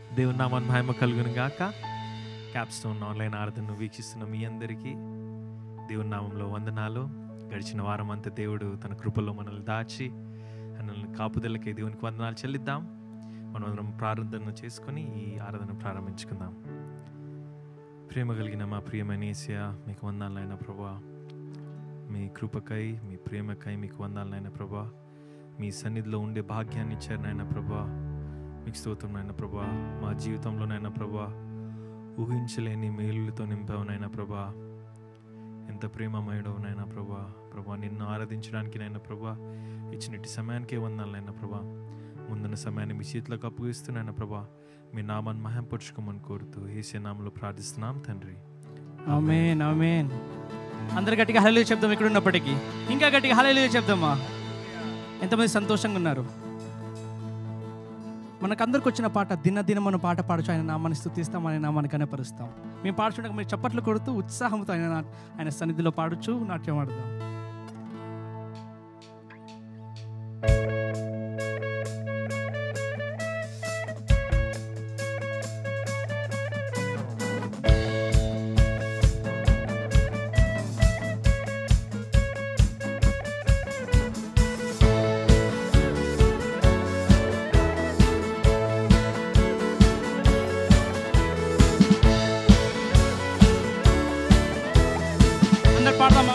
దేవుని నామాన్ని మహిమ కలుగును గాక క్యాప్స్టోన్ ఆన్లైన్ ఆరాధనను వీక్షిస్తున్న మీ అందరికీ దేవుని నామంలో వందనాలు గడిచిన వారం అంతా దేవుడు తన కృపలో మనల్ని దాచి మనల్ని కాపుదలకి దేవునికి వందనాలు చెల్లిద్దాం మనం అందరం ప్రార్థన చేసుకొని ఈ ఆరాధన ప్రారంభించుకుందాం ప్రేమ కలిగిన మా ప్రియమైన ఏసియా మీకు వందాలైన ప్రభా మీ కృపకై మీ ప్రేమకై మీకు వందాలైన ప్రభా మీ సన్నిధిలో ఉండే భాగ్యాన్ని ఇచ్చారు నాయన ప్రభా మీకు స్తోత్రం నాయన ప్రభా మా జీవితంలో నాయన ప్రభా ఊహించలేని మేలులతో నింపావు నాయన ప్రభా ఎంత ప్రేమమయుడవు నాయన ప్రభా ప్రభా నిన్ను ఆరాధించడానికి నాయన ప్రభా ఇచ్చినట్టి సమయానికే వందాలు నాయన ప్రభా ముందున్న సమయాన్ని మీ చేతిలోకి అప్పగిస్తున్నాయన ప్రభా మీ నామాన్ని మహంపరుచుకోమని కోరుతూ ఏసే నామంలో ప్రార్థిస్తున్నాం తండ్రి ఆమేన్ ఆమేన్ అందరు గట్టిగా హల్లెలూయా చెప్దాం ఇక్కడ ఉన్నప్పటికీ ఇంకా గట్టిగా హల్లెలూయా చెప్దామా ఎంతమంది సంతోషంగా ఉన్నారు మనకందరికి వచ్చిన పాట దినదినం మన పాట పాడచ్చు ఆయన నామాన్ని స్థుతిస్తాం ఆయన నామాన్ని కనపరుస్తాం మేము పాడుచుండగా మీరు చప్పట్లు కొడుతూ ఉత్సాహంతో ఆయన నా- ఆయన సన్నిధిలో పాడుచు నాట్యం ఆడదాం అందరు పాడదామా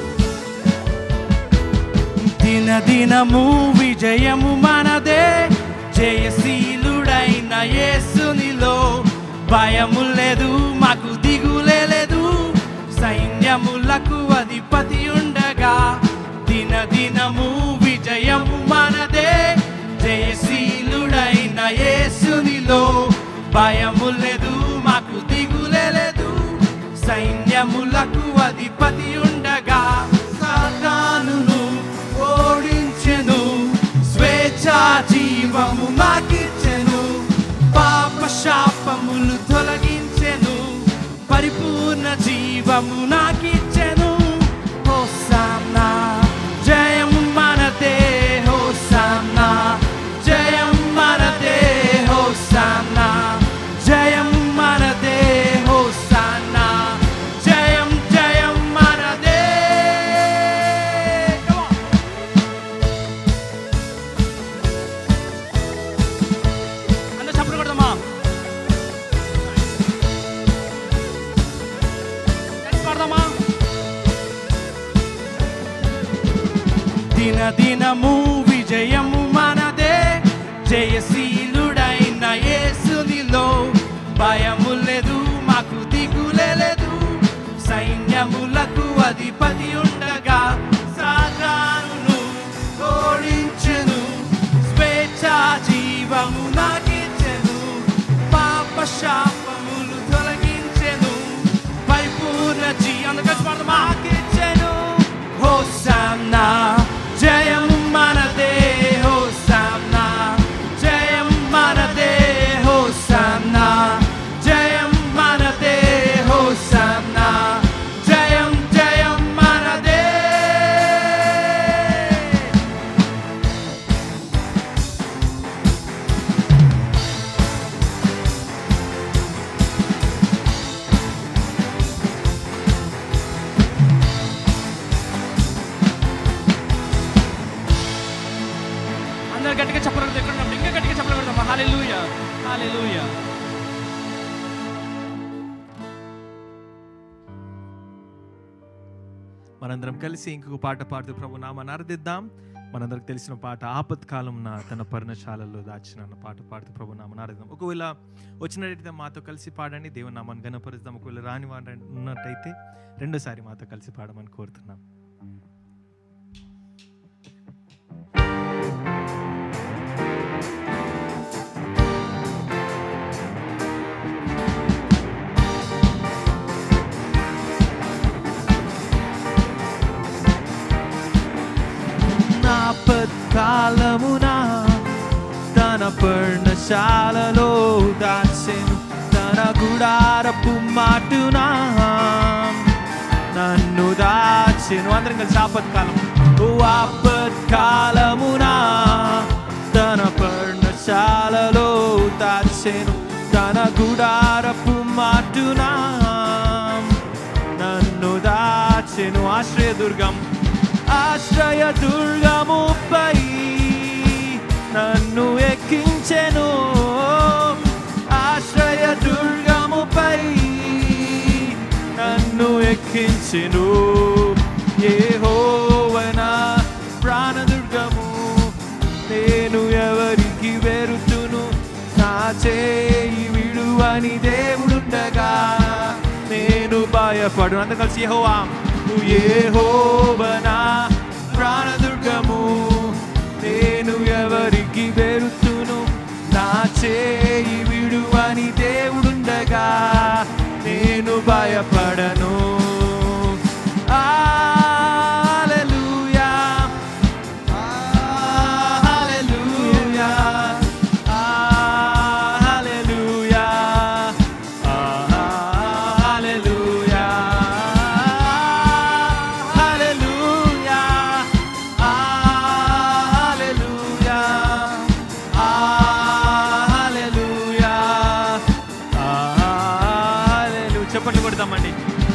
దినదినము విజయము మనదే జయశీలుడైన యేసునిలో భయము లేదు మాకు దిగులే లేదు సైన్యములకు అధిపతి ఉండగా దినదినము విజయము మనదే జయశీలుడైన యేసునిలో భయము లేదు మాకు దిగులే లేదు సైన్యములకు అధిపతి ఉండగా సాతానును ఓడించెను స్వేచ్ఛ జీవము మాకిచ్చెను పాప శాపములు తొలగించెను పరిపూర్ణ జీవము నాకిచ్చెను హోసానా జయం మనదే హోసానా జయం మనదే హోసానా జయం మనదే హోసానా జయం జయం మనదే Come on. అందరూ చప్పుడు కొడదామా కలిసి పాడదామా దినదినము విజయము మనదే జయశీలుడైన యేసునిలో భయము లేదు మాకు దిగులే లేదు సైన్యములకు అధిపతి ఉండగా సాతానును ఓడించెను స్వేచ్ఛ జీవము నాకిచ్చెను పాప శాపములు తొలగించెను పరిపూర్ణ జీ అందుకని పాడదాం మాకిచ్చెను హోసానా జయం మనదే హోసానా జయం మనదే హోసానా జయం మనదే హోసానా జయం జయం మనదే అందరు గట్టిగా చెప్పలేదు ఎక్కడ ఉన్నప్పుడు ఇంకా గట్టిగా చెప్పలేదు హాలెలూయా హాలెలూయా మనందరం కలిసి ఇంకొక పాట పాడుతూ ప్రభు నామాన్ని ఆరాధిద్దాం మనందరికి తెలిసిన పాట ఆపత్కాలం నా తన పర్ణశాలలో దాచిన అన్న పాట పాడుతూ ప్రభు నామాన్ని ఆరాధిద్దాం ఒకవేళ వచ్చినట్టయితే మాతో కలిసి పాడండి దేవుని నామాన్ని గణపరుద్దాం ఒకవేళ రాని వారు ఉన్నట్టయితే రెండోసారి మాతో కలిసి పాడమని కోరుతున్నాం ఆపత్కాలమున తన పర్ణశాలలో దాచెను తన గుడారపు మాటున నన్ను దాచెను అందరం కలిసి ఆపత్కాలం ఓ ఆపత్కాలమున తన పర్ణశాలలో దాచెను మాటునా నన్ను దాచెను ఆశ్రయదుర్గం ఆశ్రయదుర్గముపై నన్ను ఎక్కించెను ఆశ్రయదుర్గముపై నన్ను ఎక్కించెను యెహోవనా ప్రాణదుర్గము నేను ఎవరికి వెరుతును నా చేయి విడువని దేవుడుండగా నేను భయపడు అంత కలిసి యెహోవా నువ్వు యెహోవనా ప్రాణదుర్గము నేను ఎవరికి వెరుతును నా చేయి విడువని దేవుడుండగా నేను భయపడను హల్లెలూయా హల్లెలూయా హల్లెలూయా హల్లెలూయా హల్లెలూయా హల్లెలూయా హల్లెలూయా హల్లెలూయా చెప్పండి కొడతామండి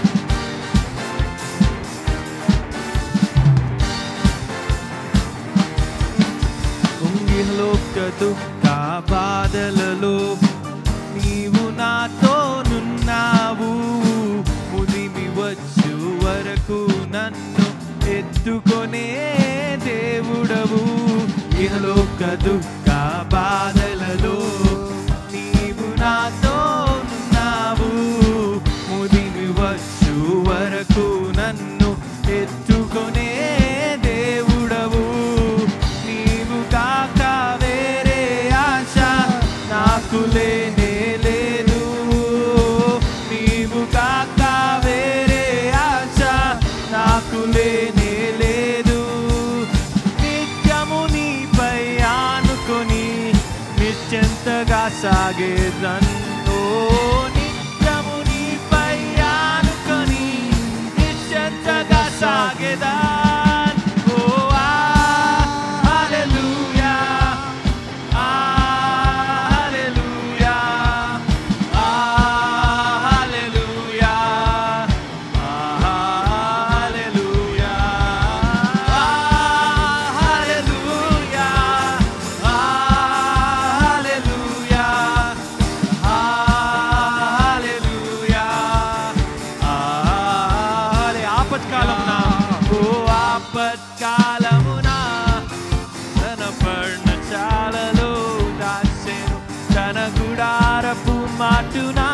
ఉంగిలోక దుఃఖ బాధలలో నీవు నాతోనున్నావు ముదిమి వచ్చు వరకు నన్ను ఎత్తుకొనే దేవుడవు ఇహలోక దుఃఖ బాధలలో నీవు నాతోనున్నావు ముదిమి వచ్చు వరకు నన్ను ఎత్తుకొనే దేవుడవు నీవు కాక వేరే ఆశ నాకు లేనే లేదు నీవు కాక వేరే ఆశ నాకు లేనే లేదు నిత్యము నీపై ఆనుకొని నిశ్చంతగా సాగేదన్ను నిత్యము నీపై ఆనుకొని నిశ్చంతగా సాగేదాన్ ఓ ఆ హల్లెలూయా ఆ హల్లెలూయా ఆ హల్లెలూయా ఆ హల్లెలూయా ఆ హల్లెలూయా ఆ హల్లెలూయా ఆ హల్లెలూయా ఆ హల్లె ఆపత్కాలమున ఓ ఆపత్కాలమున తన పర్ణశాలలో దాచెను తన గుడారపు మాటున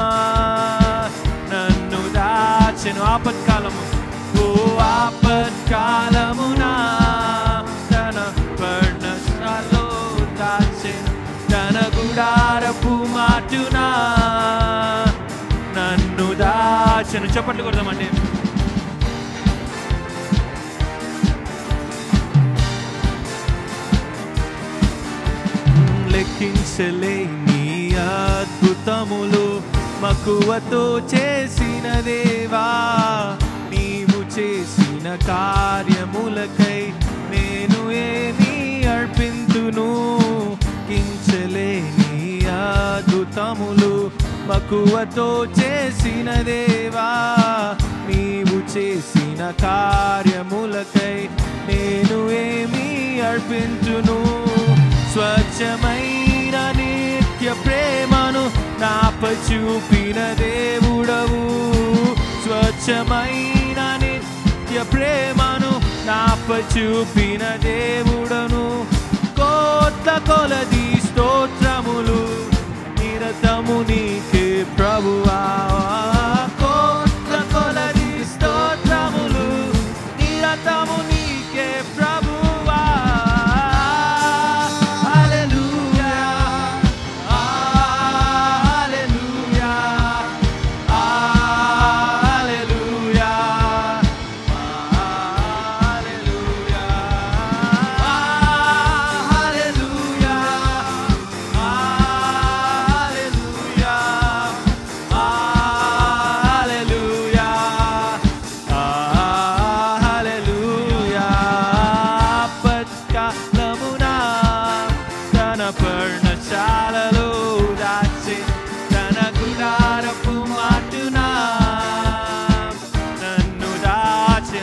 నన్ను దాచెను ఆపత్కాలము ఓ ఆపత్కాలమున తన పర్ణశాలలో దాచెను తన గుడారపు మాటున నన్ను దాచెను చప్పట్లు కొడదామండి లెక్కించలేని అద్భుతములు మక్కువతో చేసిన దేవా నీవు చేసిన కార్యములకై నేను ఏమి అర్పింతును కించలేని అద్భుతములు మక్కువతో చేసిన దేవా నీవు చేసిన కార్యములకై నేను ఏమి అర్పించును స్వచ్ఛమైన నిత్య ప్రేమను నాపై చూపిన దేవుడవు స్వచ్ఛమైన నిత్య ప్రేమను నాపై చూపిన దేవుడను కోట్ల కొలది స్తోత్రములు నిరతము నీకే ప్రభువా కోట్ల కొలది స్తోత్రములు నిరతము నీకే ప్రభువా హల్లెలూయా హల్లెలూయా హల్లెలూయా హల్లెలూయా హల్లెలూయా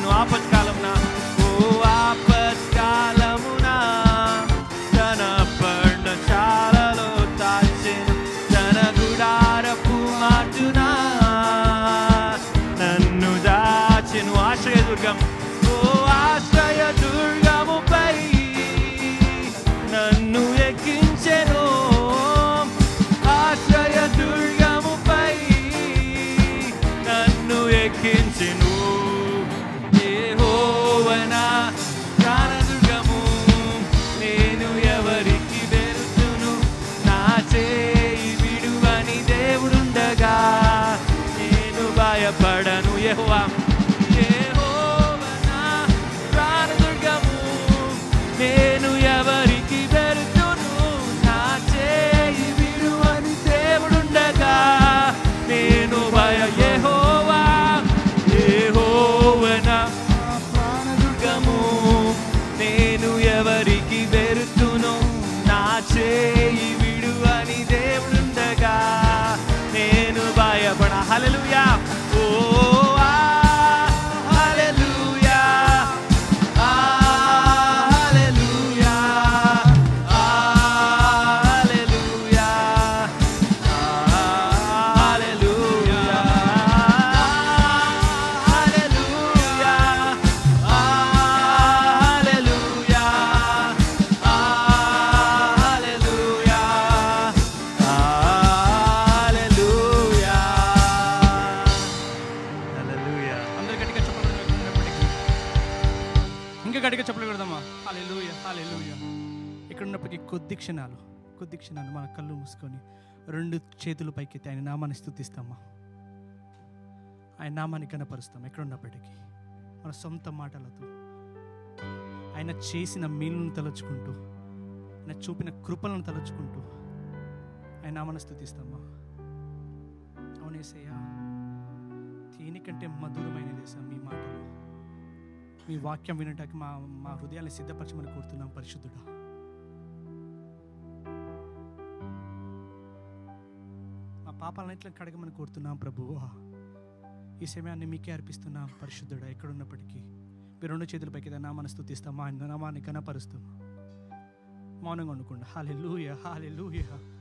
దాచెను ఆపత్కాలమున ఓ ఆపత్కాలమున తన పర్ణశాలలో దాచెను తన గుడారపు మాటున నన్ను దాచెను ఆశ్రయదుర్గం ఓ ఆశ్రయదుర్గముపై నన్ను ఎక్కించెను ఆశ్రయదుర్గముపై నన్ను ఎక్కించెను యెహోవనా ప్రాణదుర్గము నేను ఎవరికి వెరుతును నా చేయి విడువని దేవుడుండగా నేను భయపడను యెహోవా యెహోవనా ప్రాణదుర్గము నేను ఎవరికి వెరుతును నా చేయి విడువని దేవుడుండగా నేను భయ యెహోవా యెహోవనా ప్రాణదుర్గము నేను ఎవరికి వెరుతును నా చేయి విడువని దేవుడుండగా నేను భయపడ హల్లెలూయా ఓ ఆ, హల్లెలూయా ఆ, హల్లెలూయా ఆ, హల్లెలూయా ఆ, హల్లెలూయా హల్లెలూయా ఆ, హల్లెలూయా ఆ, హల్లెలూయా ఆ, హల్లెలూయా హల్లెలూయా అందరు గట్టిగా చెప్పలు కొడుతున్నప్పటికీ ఇంకా గట్టిగా చెప్పలు కొడదామా హాలెలూయ హాలెలూయ ఇక్కడ ఉన్నప్పటికీ కొద్ది క్షణాలు కొద్ది క్షణాలు మన కళ్ళు మూసుకొని రెండు చేతులు పైకెత్తి ఆయన నామాన్ని స్థుతిస్తామా ఆయన నామాన్ని కనపరుస్తాం ఎక్కడ ఉన్నప్పటికీ మన సొంత మాటలతో ఆయన చేసిన మేలును తలుచుకుంటూ ఆయన చూపిన కృపలను తలుచుకుంటూ ఆయన నామాన్ని స్థుతిస్తామా అవునేసయ్యా దీనికంటే మధురమైనది సార్ మీ మాటలు మీ వాక్యం వినటానికి మా మా హృదయాన్ని సిద్ధపరచమని కోరుతున్నాం పరిశుద్ధుడా మా పాపాలన్నింటిని కడగమని కోరుతున్నాం ప్రభువా ఈ సమయాన్ని మీకే అర్పిస్తున్నాం పరిశుద్ధుడా ఎక్కడున్నప్పటికీ మీరు రెండు చేతుల పైకి నామాన్ని స్థుతిస్తాం మా నామాన్ని కనపరుస్తూ మౌనంగా ఉండకుండా హాలే లూయ హాలే లూయ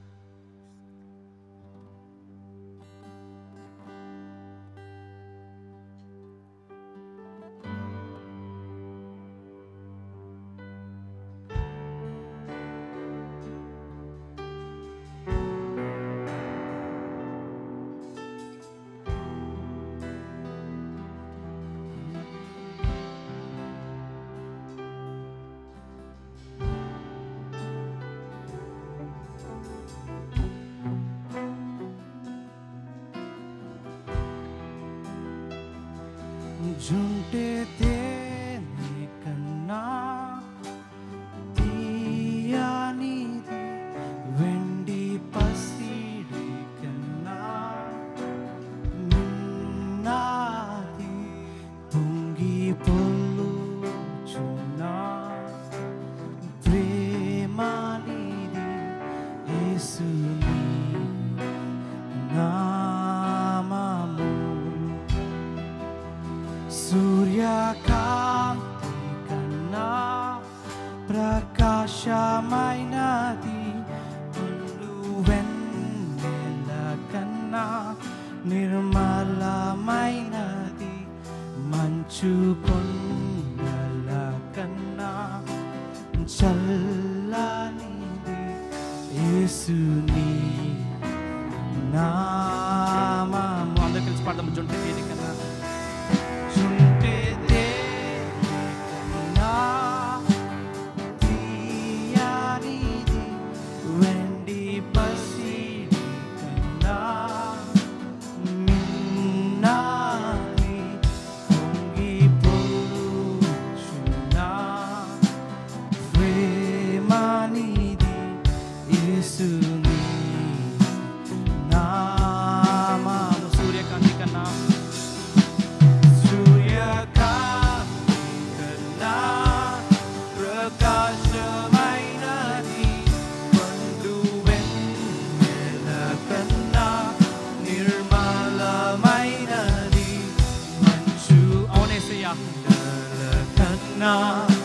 జుంటే తేనె కన్నా తీయనిది వెండి పసిడి కన్నా మిన్నాది పొంగి పొల్లుచున్నా ప్రేమానిది యేసుని నామము సూర్యకాంతి కన్నా ప్రకాశమైనది పుల్లు వెన్నెల కన్నా నిర్మలమైనది మంచు కొండల కన్నా చల్లనిది యేసుని నామము అందరు కలిసి పాడదాం జొంట దేనికన్నా జుంటే దేనికన్నా తీయనిది వెండి పసిడి కన్నా మిన్నాది పొంగి పొల్లుచున్నా కన్నా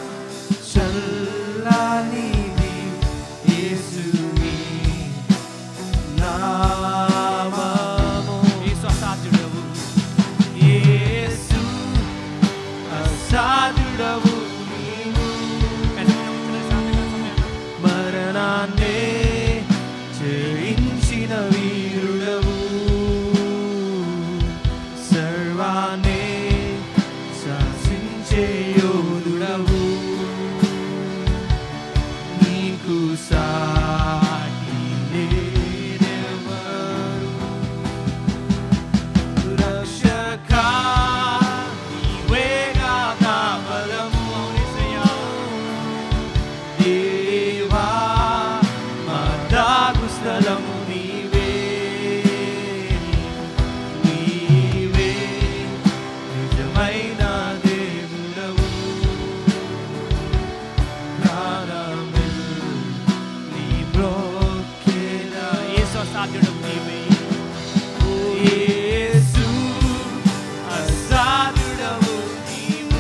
చల్లనిది యేసుని నామము యేసు అసాధ్యుడవు యేసు అసాధ్యుడవు నీవు మరణాన్నే జయించిన వీరుడవు సర్వాన్నే శాసించే యోధుడవు నీకు సాటి లేరెవరు రక్షకా నీవేగా నా బలము యేసయ్యా. దేవా మా దాగు స్థలము నీవే నీవే నిజమైన దేవుడవు ప్రాణమిల్ నీ బ్రోకెదా యేసు అసాధ్యుడవు నీవే యేసు అసాధ్యుడవు నీవు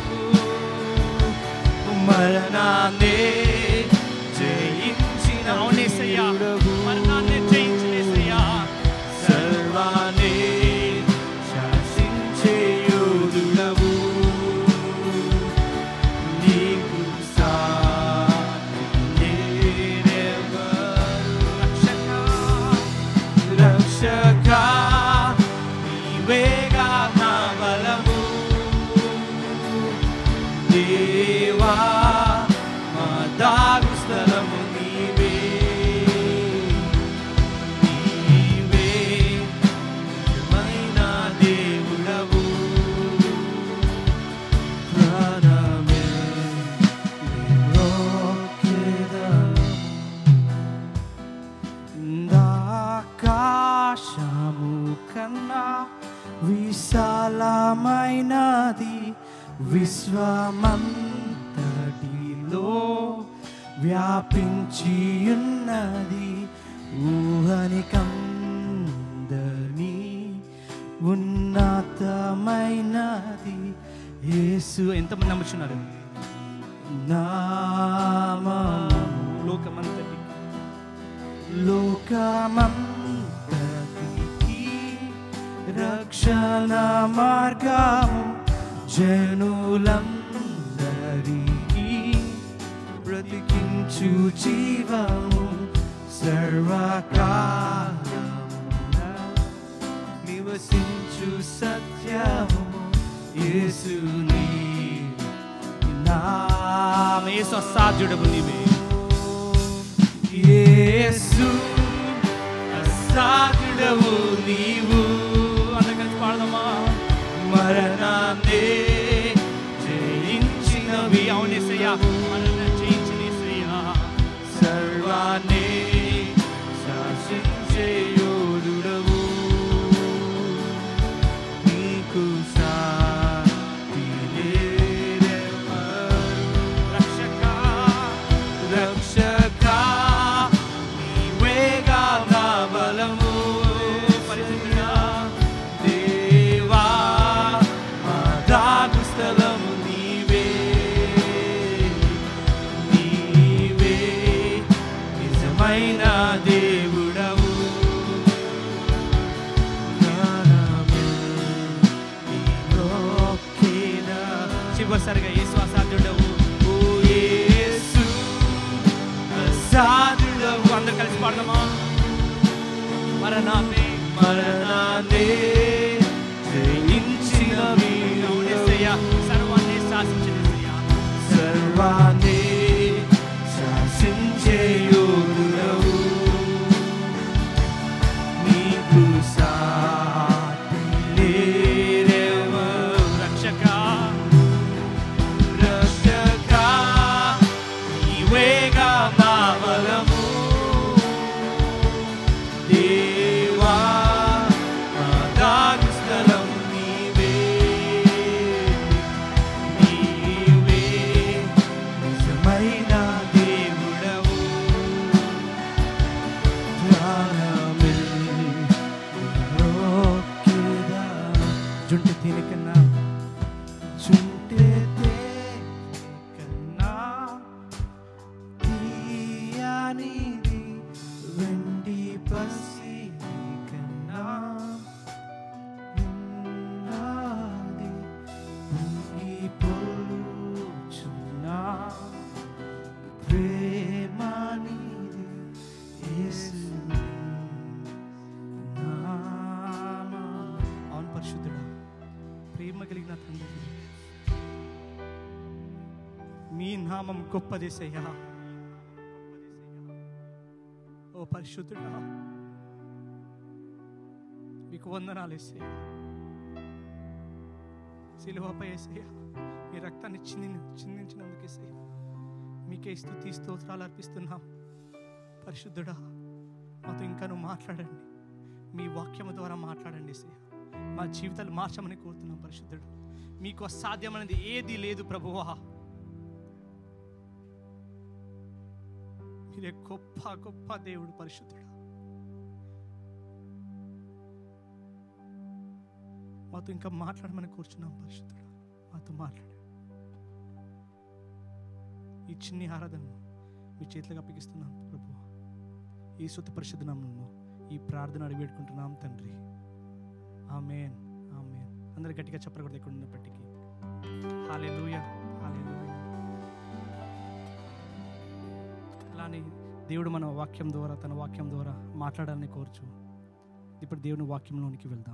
మరణాన్నే జయించిన అవునేసయ్యా వీరుడవు. మరణాన్ని జయించినేసయ్యా సర్వాన్నే శాసించే యోధుడవు. నీకు సాటి లేరెవరు. రక్షకా రక్షకా నీవేగా నా బలము దేవా మా దాగు స్థలము నీవే నీవే నిజమైన దేవుడవు ప్రాణమే నీ మ్రోక్కెదము. ఆకాశము కన్నా విశాలమైనది విశ్వమంతటిలో వ్యాపించి ఉన్నది ఊహని కందని ఉన్నతమైనది యేసు ఎంతమంది నమ్ముచున్నారు నామము లోకమంతటికి లోకమంతటికి రక్షణ మార్గము జనులందరికీ బ్రతికించు జీవము సర్వకాలమున నివసించు సత్యము యేసుని నామేసు అసాధ్యుడవు నీవే యేసు అసాధ్యుడవు నీవు అందరం కలిసి పాడదామా మరణాన్నే జయించినవి అవునేసయ్యా మరణాన్ని జయించినేసయ్యా సర్వాన్నే శాసించే యోధుడవు నీకు సాటి లేరెవరు. రక్షకా రక్షకా నీవేగా నా బలము పరిశుద్ధుడా. దేవా మా దాగు స్థలము నీవే నీవే నిజమైన దేవుడవు చివరిసారిగా యేసు అసాధ్యుడవు ఓ యేసు అసాధ్యుడవు అందరు కలిసి పాడదామా మరణాన్ని మరణాన్ని జయించిన వీరుడవు. సర్వాన్ని శాసించిన సర్వాన్ని శాసించే యోధుడవు నీకు సాటి లేరెవరు. రక్షకా రక్షకా నీవేగా నా బలము దేవా నా మీ నామం గొప్పదేసయ్యా ఓ పరిశుద్ధుడా మీకు వందనాలు వేసయ్యా సిలువపై వేసయ్యా మీ రక్తాన్ని చింది చిందించినందుకు వేసయ్యా మీకే స్థుతి స్తోత్రాలు అర్పిస్తున్నాం పరిశుద్ధుడా మాతో ఇంకా నువ్వు మాట్లాడండి మీ వాక్యము ద్వారా మాట్లాడండి ఏసయ్య మా జీవితాలు మార్చమని కోరుతున్నాం పరిశుద్ధుడు మీకు అసాధ్యమైనది ఏది లేదు ప్రభువా మీరే గొప్ప గొప్ప దేవుడు పరిశుద్ధుడు మాతో ఇంకా మాట్లాడమని కూర్చున్నాం పరిశుద్ధుడు మాతో మాట్లాడు ఈ చిన్ని ఆరాధనను మీ చేతులకు అప్పగిస్తున్నాం ప్రభు ఈ సుత పరిశుద్ధ నామములో ఈ ప్రార్థన అడిగి పెట్టుకుంటున్నాం తండ్రి ఆమెన్ ఆమెన్ అందరు గట్టిగా చెప్పకూడదు ఇక్కడ ఉన్నప్పటికీ హాలెలూయా హాలెలూయా అలానే దేవుడు మన వాక్యం ద్వారా తన వాక్యం ద్వారా మాట్లాడాలని కోరుచు ఇప్పుడు దేవుని వాక్యంలోనికి వెళ్దాం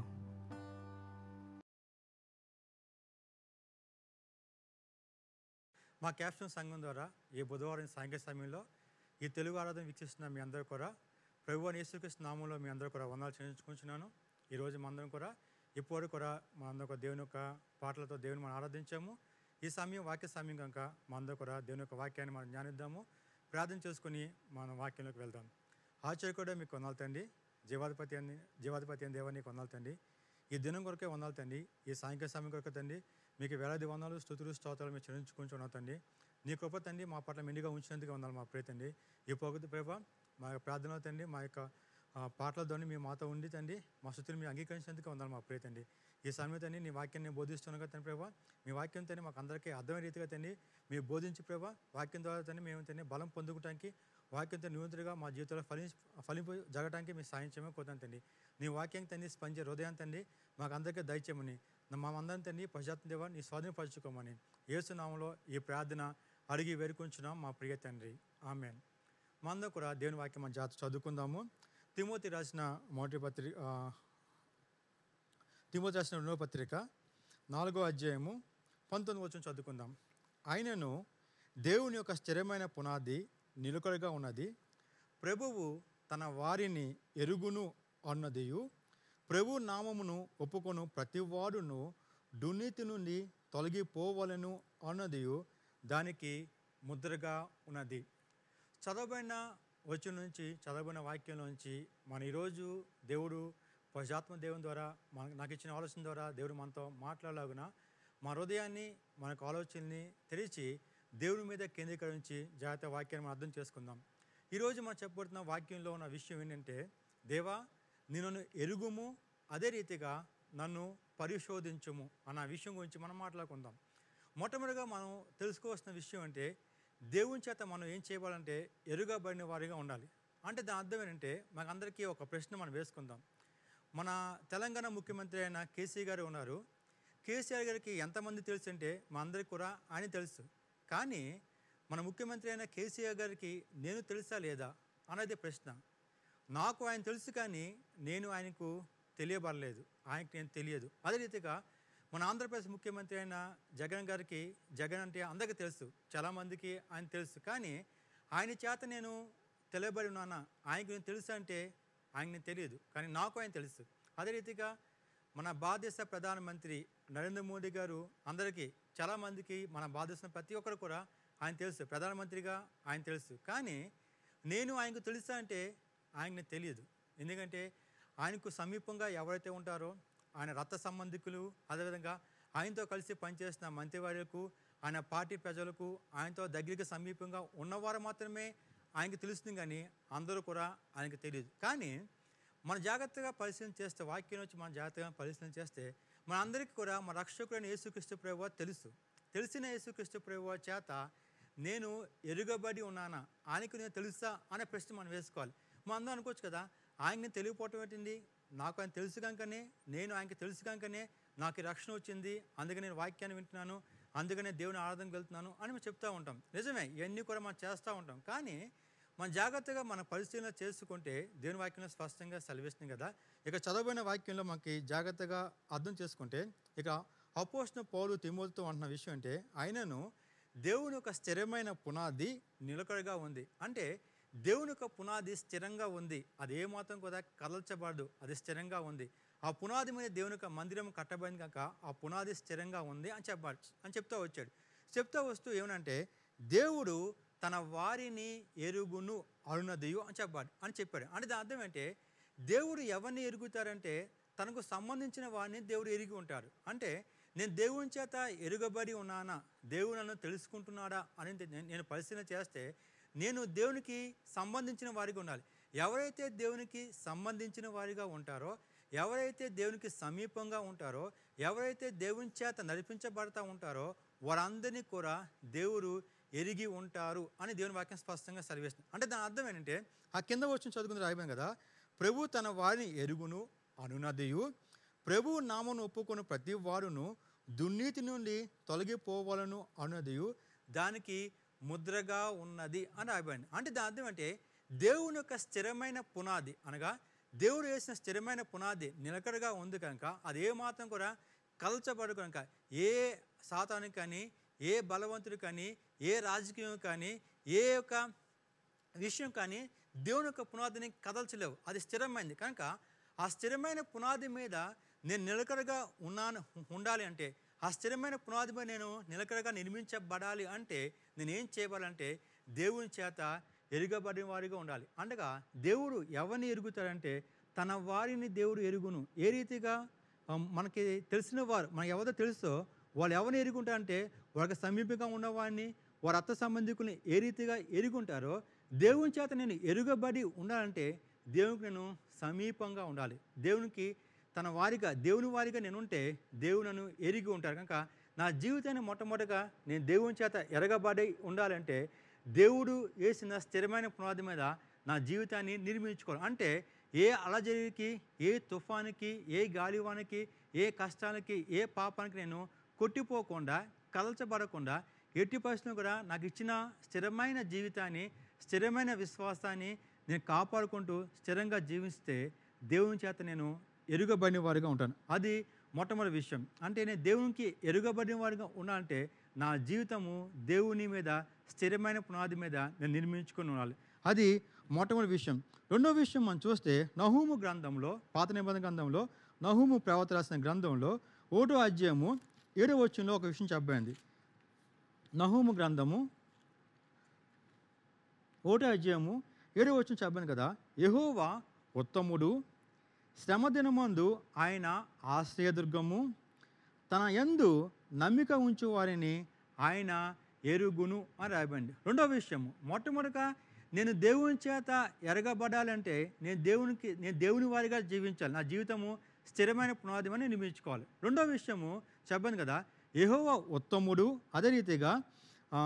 మా క్యాప్షన్ సంఘం ద్వారా ఈ బుధవారం సాయంకాల సమయంలో ఈ తెలుగు ఆరాధన వీక్షిస్తున్న మీ అందరూ కూడా ప్రభు అని యేసుకృష్ణ నామంలో మీ అందరూ కూడా వందలు చెల్లించుకుంటున్నాను ఈరోజు మా అందరం కూడా ఇప్పుడు కూడా మా అందరం కూడా దేవుని యొక్క పాటలతో దేవుని మనం ఆరాధించాము ఈ సమయం వాక్య సమయం కనుక మా అందరూ కూడా దేవుని యొక్క వాక్యాన్ని మనం జ్ఞానిద్దాము ప్రార్థన చేసుకుని మన వాక్యంలోకి వెళ్దాం ఆశ్చర్య కూడా మీకు వందాలు తండ్రి జీవాధిపతి అని జీవాధిపతి అని దేవాన్ని వందాలు తండ్రి ఈ దినం కొరకే వందాలు తండ్రి ఈ సాయంకాల సమయం కొరకే తండ్రి మీకు వేలాది వందలు స్థుతులు స్తోత్రాలు మీరు చెల్లించుకుంటున్నాం తండ్రి నీ కృప తండ్రి మా పట్ల మెండుగా ఉంచినందుకు వందాలు మా ప్రియ తండ్రి ఈ పొగతి ప్రేమ మా యొక్క ప్రార్థనలో తండ్రి మా యొక్క ఆ, పాటలతోని మీ మాతో ఉండి తండ్రి మా స్థుతులు మీరు అంగీకరించినందుకు వందాలు మా ప్రియ తండ్రి ఈ సమయం తండ్రి నీ వాక్యాన్ని బోధిస్తున్నాగా తండ్రి ప్రభా మీ వాక్యం తండ్రి మాకు అందరికీ అర్థమైన రీతిగా తండ్రి మీరు బోధించి ప్రభా వాక్యం ద్వారా తండ్రి మేము తండ్రి బలం పొందుకోవడానికి వాక్యంతో నిరంతరంగా మా జీవితంలో ఫలి ఫలింపు జరగడానికి మీరు సాయం చేయమని కోరుతాను తండ్రి నీ వాక్యం తండ్రి స్పంజే హృదయం తండ్రి మాకు అందరికీ దయచేయమని మా అందరం తండ్రి పశ్చాత్తం దేవా నీ స్వాధీనపరచుకోమని ఏసునామంలో ఈ ప్రార్థన అడిగి వేరుకుంటున్నాం మా ప్రియ తండ్రి ఆమెన్ మా అందరం కూడా దేవుని వాక్యం మన జాత చదువుకుందాము తిమోతి రాసిన మొదటి పత్రిక ఆ, తిమోతి రాసిన రెండవ పత్రిక నాలుగో అధ్యాయము పంతొమ్మిది వచ్చిన చదువుకుందాం ఆయనను దేవుని యొక్క స్థిరమైన పునాది నిలకడగా ఉన్నది ప్రభువు తన వారిని ఎరుగును అన్నదియు ప్రభు నామమును ఒప్పుకొను ప్రతివాడును దుర్నీతి నుండి తొలగిపోవలను అన్నదియు దానికి ముద్రగా ఉన్నది చదవబడిన వచ్చి నుంచి చదవబడిన వాక్యం నుంచి మన ఈరోజు దేవుడు పశుఆత్మ దేవుని ద్వారా మన నాకు ఇచ్చిన ఆలోచన ద్వారా దేవుడు మనతో మాట్లాడలాగున మా హృదయాన్ని మనకు ఆలోచనని తెరిచి దేవుని మీద కేంద్రీకరించి జాగ్రత్త వాక్యాన్ని మనం అర్థం చేసుకుందాం ఈరోజు మనం చెప్పబడుతున్న వాక్యంలో ఉన్న విషయం ఏంటంటే దేవా నిన్ను ఎరుగుము అదే రీతిగా నన్ను పరిశోధించుము అన్న విషయం గురించి మనం మాట్లాడుకుందాం మొట్టమొదటిగా మనం తెలుసుకోవాల్సిన విషయం అంటే దేవుని చేత మనం ఏం చేయాలంటే ఎరుగబడిన వారిగా ఉండాలి అంటే దాని అర్థం ఏంటంటే మనకందరికీ ఒక ప్రశ్న మనం వేసుకుందాం మన తెలంగాణ ముఖ్యమంత్రి అయిన కేసీ గారు ఉన్నారు కేసీఆర్ గారికి ఎంతమంది తెలుసు అంటే మా అందరికి కూడా ఆయన తెలుసు కానీ మన ముఖ్యమంత్రి అయిన కేసీఆర్ గారికి నేను తెలుసా లేదా అన్నది ప్రశ్న నాకు ఆయన తెలుసు కానీ నేను ఆయనకు తెలియబడలేదు ఆయనకు నేను తెలియదు అదే రీతిగా మన ఆంధ్రప్రదేశ్ ముఖ్యమంత్రి అయిన జగన్ గారికి జగన్ అంటే అందరికీ తెలుసు చాలామందికి ఆయన తెలుసు కానీ ఆయన చేత నేను తెలియబడి ఉన్నానా ఆయనకు నేను తెలుసు అంటే ఆయనకు తెలియదు కానీ నాకు ఆయన తెలుసు అదే రీతిగా మన భారతదేశ ప్రధానమంత్రి నరేంద్ర మోడీ గారు అందరికీ చాలామందికి మన భారతదేశం ప్రతి ఒక్కరు కూడా ఆయన తెలుసు ప్రధానమంత్రిగా ఆయన తెలుసు కానీ నేను ఆయనకు తెలుసా అంటే ఆయనకు తెలియదు ఎందుకంటే ఆయనకు సమీపంగా ఎవరైతే ఉంటారో ఆయన రక్త సంబంధికులు అదేవిధంగా ఆయనతో కలిసి పనిచేసిన మంత్రివర్యులకు ఆయన పార్టీ ప్రజలకు ఆయనతో దగ్గరికి సమీపంగా ఉన్నవారు మాత్రమే ఆయనకు తెలుస్తుంది కానీ అందరూ కూడా ఆయనకు తెలియదు కానీ మన జాగ్రత్తగా పరిశీలన చేస్తే వాక్యం వచ్చి మన జాగ్రత్తగా పరిశీలన చేస్తే మన అందరికీ కూడా మన రక్షకుడైన యేసుక్రీస్తు ప్రభు తెలుసు తెలిసిన యేసుక్రీస్తు ప్రభు చేత నేను ఎరుగబడి ఉన్నానా ఆయనకు నేను తెలుసా అనే ప్రశ్న మనం వేసుకోవాలి మనం అందరం అనుకోవచ్చు కదా ఆయనని తెలియపోవటం ఏంటండి నాకు ఆయన తెలుసు కనుకనే నేను ఆయనకి తెలుసు కనుకనే నాకు ఈ రక్షణ వచ్చింది అందుకని నేను వాక్యాన్ని వింటున్నాను అందుకనే దేవుని ఆరాధనకు వెళ్తున్నాను అని మేము చెప్తూ ఉంటాం నిజమే ఇవన్నీ కూడా మనం చేస్తూ ఉంటాం కానీ మనం జాగ్రత్తగా మన పరిశీలన చేసుకుంటే దేవుని వాక్యంలో స్పష్టంగా సెలవిస్తుంది కదా ఇక చదవబడిన వాక్యంలో మనకి జాగ్రత్తగా అర్థం చేసుకుంటే ఇక అపోసిన పౌలు తిమోతితో అంటున్న విషయం అంటే ఆయనను దేవుని యొక్క స్థిరమైన పునాది నిలకడగా ఉంది అంటే దేవుని యొక్క పునాది స్థిరంగా ఉంది అది ఏమాత్రం కూడా కదల్చబడదు అది స్థిరంగా ఉంది ఆ పునాది మీద దేవుని యొక్క మందిరం కట్టబడింది కనుక ఆ పునాది స్థిరంగా ఉంది అని చెప్పాడు అని చెప్తా వచ్చాడు చెప్తా వస్తూ ఏమనంటే దేవుడు తన వారిని ఎరుగును అరుణదియు అని చెప్పాడు అని చెప్పాడు అంటే దాని అర్థం ఏంటంటే దేవుడు ఎవరిని ఎరుగుతారంటే తనకు సంబంధించిన వారిని దేవుడు ఎరిగి ఉంటాడు అంటే నేను దేవుని చేత ఎరుగబడి ఉన్నానా దేవుడు నన్ను తెలుసుకుంటున్నాడా అని నేను- నేను పరిశీలన చేస్తే నేను దేవునికి సంబంధించిన వారిగా ఉండాలి ఎవరైతే దేవునికి సంబంధించిన వారిగా ఉంటారో ఎవరైతే దేవునికి సమీపంగా ఉంటారో ఎవరైతే దేవుని చేత నడిపించబడతా ఉంటారో వారందరినీ కూడా దేవుడు ఎరిగి ఉంటారు అని దేవుని వాక్యం స్పష్టంగా సెలవిస్తుంది అంటే దాని అర్థం ఏంటంటే ఆ కింద వచ్చిన చదువుకుని రాయబోయాం కదా ప్రభు తన వారిని ఎరుగును అనునదియు ప్రభు నామను ఒప్పుకొని ప్రతి వారును దుర్నీతి నుండి తొలగిపోవాలను అన్నదియు దానికి ముద్రగా ఉన్నది అని రాయబడింది అంటే దాని అర్థం అంటే దేవుని యొక్క స్థిరమైన పునాది అనగా దేవుడు వేసిన స్థిరమైన పునాది నిలకడగా ఉంది కనుక అది ఏ మాత్రం కూడా కలచబడు కనుక ఏ సాతానికి కానీ ఏ బలవంతుడు కానీ ఏ రాజకీయం కానీ ఏ యొక్క విషయం కానీ దేవుని యొక్క పునాదిని కదల్చలేవు అది స్థిరమైంది కనుక ఆ స్థిరమైన పునాది మీద నేను నిలకడగా ఉన్నాను ఉండాలి అంటే ఆ స్థిరమైన పునాది మీద నేను నిలకడగా నిర్మించబడాలి అంటే నేను ఏం చేయాలంటే దేవుని చేత ఎరుగబడిన వారిగా ఉండాలి అనగా దేవుడు ఎవరిని ఎరుగుతాడంటే తన వారిని దేవుడు ఎరుగును ఏ రీతిగా ఆ, మనకి తెలిసిన వారు మనకి ఎవరో తెలుసో వాళ్ళు ఎవరిని ఎరుగుంటారంటే వాళ్ళకి సమీపంగా ఉన్నవాడిని వారి అత్త సంబంధికుల్ని ఏ రీతిగా ఎరుగుంటారో దేవుని చేత నేను ఎరుగబడి ఉండాలంటే దేవునికి నేను సమీపంగా ఉండాలి దేవునికి తన వారిగా దేవుని వారిగా నేను ఉంటే దేవుడు నన్ను ఎరిగి ఉంటారు కనుక నా జీవితాన్ని మొట్టమొదటిగా నేను దేవుని చేత ఎరగబడి ఉండాలంటే దేవుడు వేసిన స్థిరమైన పునాది మీద నా జీవితాన్ని నిర్మించుకోవాలి అంటే ఏ అలజడికి ఏ తుఫానికి ఏ గాలివానికి ఏ కష్టానికి ఏ పాపానికి నేను కొట్టిపోకుండా కలచబడకుండా ఎట్టి పరిస్థితుల్లో కూడా నాకు ఇచ్చిన స్థిరమైన జీవితాన్ని స్థిరమైన విశ్వాసాన్ని నేను కాపాడుకుంటూ స్థిరంగా జీవిస్తే దేవుని చేత నేను ఎరుగబడిన వారిగా ఉంటాను అది మొట్టమొదటి విషయం అంటే నేను దేవునికి ఎరుగబడిన వారిగా ఉండాలంటే నా జీవితము దేవుని మీద స్థిరమైన పునాది మీద నేను నిర్మించుకుని ఉండాలి అది మొట్టమొదటి విషయం రెండో విషయం మనం చూస్తే నహూము గ్రంథంలో పాత నిబంధన గ్రంథంలో నహూము ప్రవత రాసిన గ్రంథంలో ఓటో అధ్యాయము ఏడో వచ్చంలో ఒక విషయం చెప్పబడింది నహూము గ్రంథము ఓటో అధ్యాయము ఏడో వచ్చిన చెప్పాను కదా యెహోవా ఉత్తముడు శ్రమ దినమందు ఆయన ఆశ్రయదుర్గము తన యందు నమ్మిక ఉంచు వారిని ఆయన ఎరుగును అని రాయబండి రెండో విషయము మొట్టమొదటిగా నేను దేవుని చేత ఎరగబడాలంటే నేను దేవునికి నేను దేవుని వారిగా జీవించాలి నా జీవితము స్థిరమైన పునాదిమని నిర్మించుకోవాలి రెండో విషయము చెప్పాను కదా యెహోవా ఉత్తముడు అదే రీతిగా ఆ,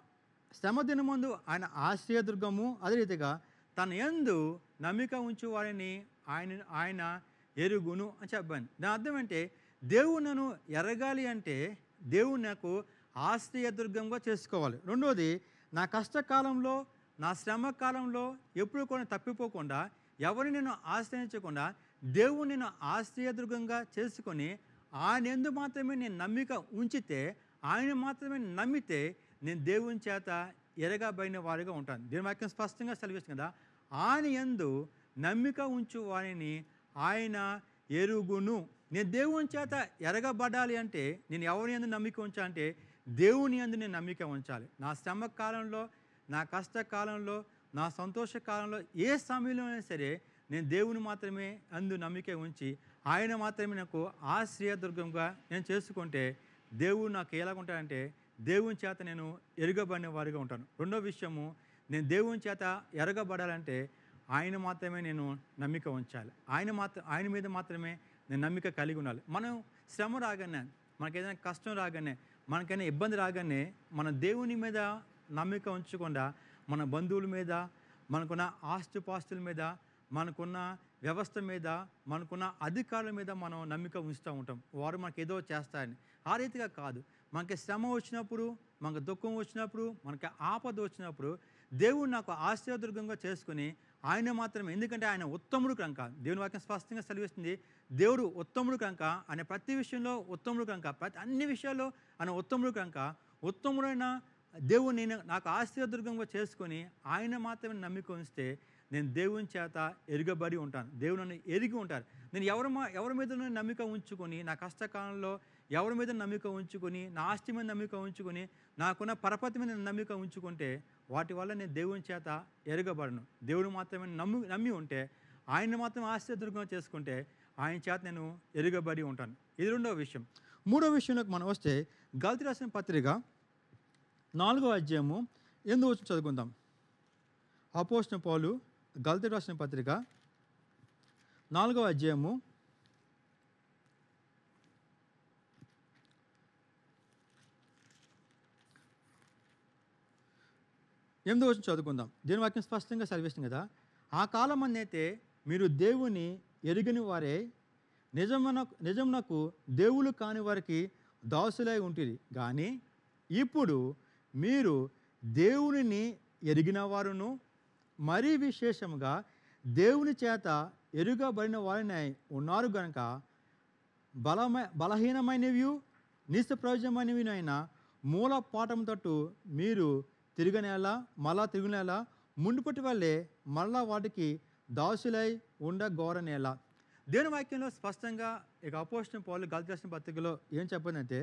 శ్రమ దినమందు ఆయన ఆశ్రయదుర్గము అదే రీతిగా తన యందు నమ్మిక ఉంచు వారిని ఆయన ఆయన ఎరుగును అని చెప్పాను దాని అర్థం అంటే దేవుడు నన్ను ఎరగాలి అంటే దేవుడు నాకు ఆశ్రయదుర్గంగా చేసుకోవాలి రెండోది నా కష్టకాలంలో నా శ్రమ కాలంలో ఎప్పుడు కూడా తప్పిపోకుండా ఎవరిని నేను ఆశ్రయించకుండా దేవుడు నేను ఆశ్రయదుర్గంగా చేసుకొని ఆయన ఎందు మాత్రమే నేను నమ్మిక ఉంచితే ఆయన మాత్రమే నమ్మితే నేను దేవుని చేత ఎరగబడిన వారిగా ఉంటాను దేవుని వాక్యం స్పష్టంగా సెలవిస్తుంది కదా ఆయన ఎందు నమ్మిక ఉంచు వారిని ఆయన ఎరుగును నేను దేవుని చేత ఎరగబడాలి అంటే నేను ఎవరి ఎందు నమ్మిక ఉంచా అంటే దేవుని ఎందు నేను నమ్మిక ఉంచాలి నా శ్రమ కాలంలో నా కష్టకాలంలో నా సంతోష కాలంలో ఏ సమయంలో అయినా సరే నేను దేవుని మాత్రమే అందు నమ్మిక ఉంచి ఆయన మాత్రమే నాకు ఆశ్రయదుర్గంగా నేను చేసుకుంటే దేవుడు నాకు ఎలాగుంటాడంటే దేవుని చేత నేను ఎరుగబడిన వారిగా ఉంటాను రెండో విషయము నేను దేవుని చేత ఎరగబడాలంటే ఆయన మాత్రమే నేను నమ్మిక ఉంచాలి ఆయన మాత్రం ఆయన మీద మాత్రమే నేను నమ్మిక కలిగి ఉండాలి మనం శ్రమ రాగానే మనకి ఏదైనా కష్టం రాగానే మనకైనా ఇబ్బంది రాగానే మన దేవుని మీద నమ్మిక ఉంచకుండా మన బంధువుల మీద మనకున్న ఆస్తిపాస్తుల మీద మనకున్న వ్యవస్థ మీద మనకున్న అధికారుల మీద మనం నమ్మిక ఉంచుతూ ఉంటాం వారు మనకి ఏదో చేస్తారని ఆ రీతిగా కాదు మనకి శ్రమ వచ్చినప్పుడు మనకు దుఃఖం వచ్చినప్పుడు మనకి ఆపద వచ్చినప్పుడు దేవుడు నాకు ఆశ్చర్యదుర్గంగా చేసుకుని ఆయన మాత్రమే ఎందుకంటే ఆయన ఉత్తముడు కనుక దేవుని వాక్యం స్పష్టంగా సెలవిస్తుంది దేవుడు ఉత్తముడు కనుక ఆయన ప్రతి విషయంలో ఉత్తముడు కనుక ప్రతి అన్ని విషయాల్లో ఆయన ఉత్తముడు కనుక ఉత్తముడైన దేవుని నేను నాకు ఆశ్చర్యదుర్గంగా చేసుకొని ఆయన మాత్రమే నమ్మిక ఉంచితే నేను దేవుని చేత ఎరుగబడి ఉంటాను దేవుడు నన్ను ఎరిగి ఉంటారు నేను ఎవరి మా ఎవరి మీద నమ్మిక ఉంచుకొని నా కష్టకాలంలో ఎవరి మీద నమ్మిక ఉంచుకొని నా ఆస్తి మీద నమ్మిక ఉంచుకొని నాకున్న పరపతి మీద నమ్మిక ఉంచుకుంటే వాటి వల్ల నేను దేవుని చేత ఎరగబడను దేవుడు మాత్రమే నమ్మి నమ్మి ఉంటే ఆయన మాత్రం ఆశ్చర్యదుర్గంగా చేసుకుంటే ఆయన చేత నేను ఎరుగబడి ఉంటాను ఇది రెండవ విషయం మూడో విషయంలోకి మనం వస్తే గల్తి రాసిన పత్రిక నాలుగో అధ్యాయము ఎందుకు వచ్చి చదువుకుందాం అపోసిన పౌలు గల్తి రాసిన పత్రిక నాలుగో అధ్యాయము ఎనిమిదో వచ్చి చదువుకుందాం దేని వాక్యం స్పష్టంగా సెలవిస్తుంది కదా ఆ కాలం అయితే మీరు దేవుని ఎరుగని వారే నిజమున నిజమునకు దేవులు కాని వారికి దాసులై ఉంటుంది కానీ ఇప్పుడు మీరు దేవునిని ఎరిగిన వారును మరీ విశేషముగా దేవుని చేత ఎరుగబడిన వారిని ఉన్నారు గనుక బలమై బలహీనమైనవి నిస్ప్రయోజనమైనవినైన మూల పాఠం తట్టు మీరు తిరగనేలా మళ్ళా తిరుగునేలా ముందుపటి వల్లే మళ్ళా వాటికి దాసులై ఉండగోరనేలా దేవుని వాక్యంలో స్పష్టంగా ఇక అపోజిషన్ పౌలు గల్తరాసిన పత్రికలో ఏం చెప్పదంటే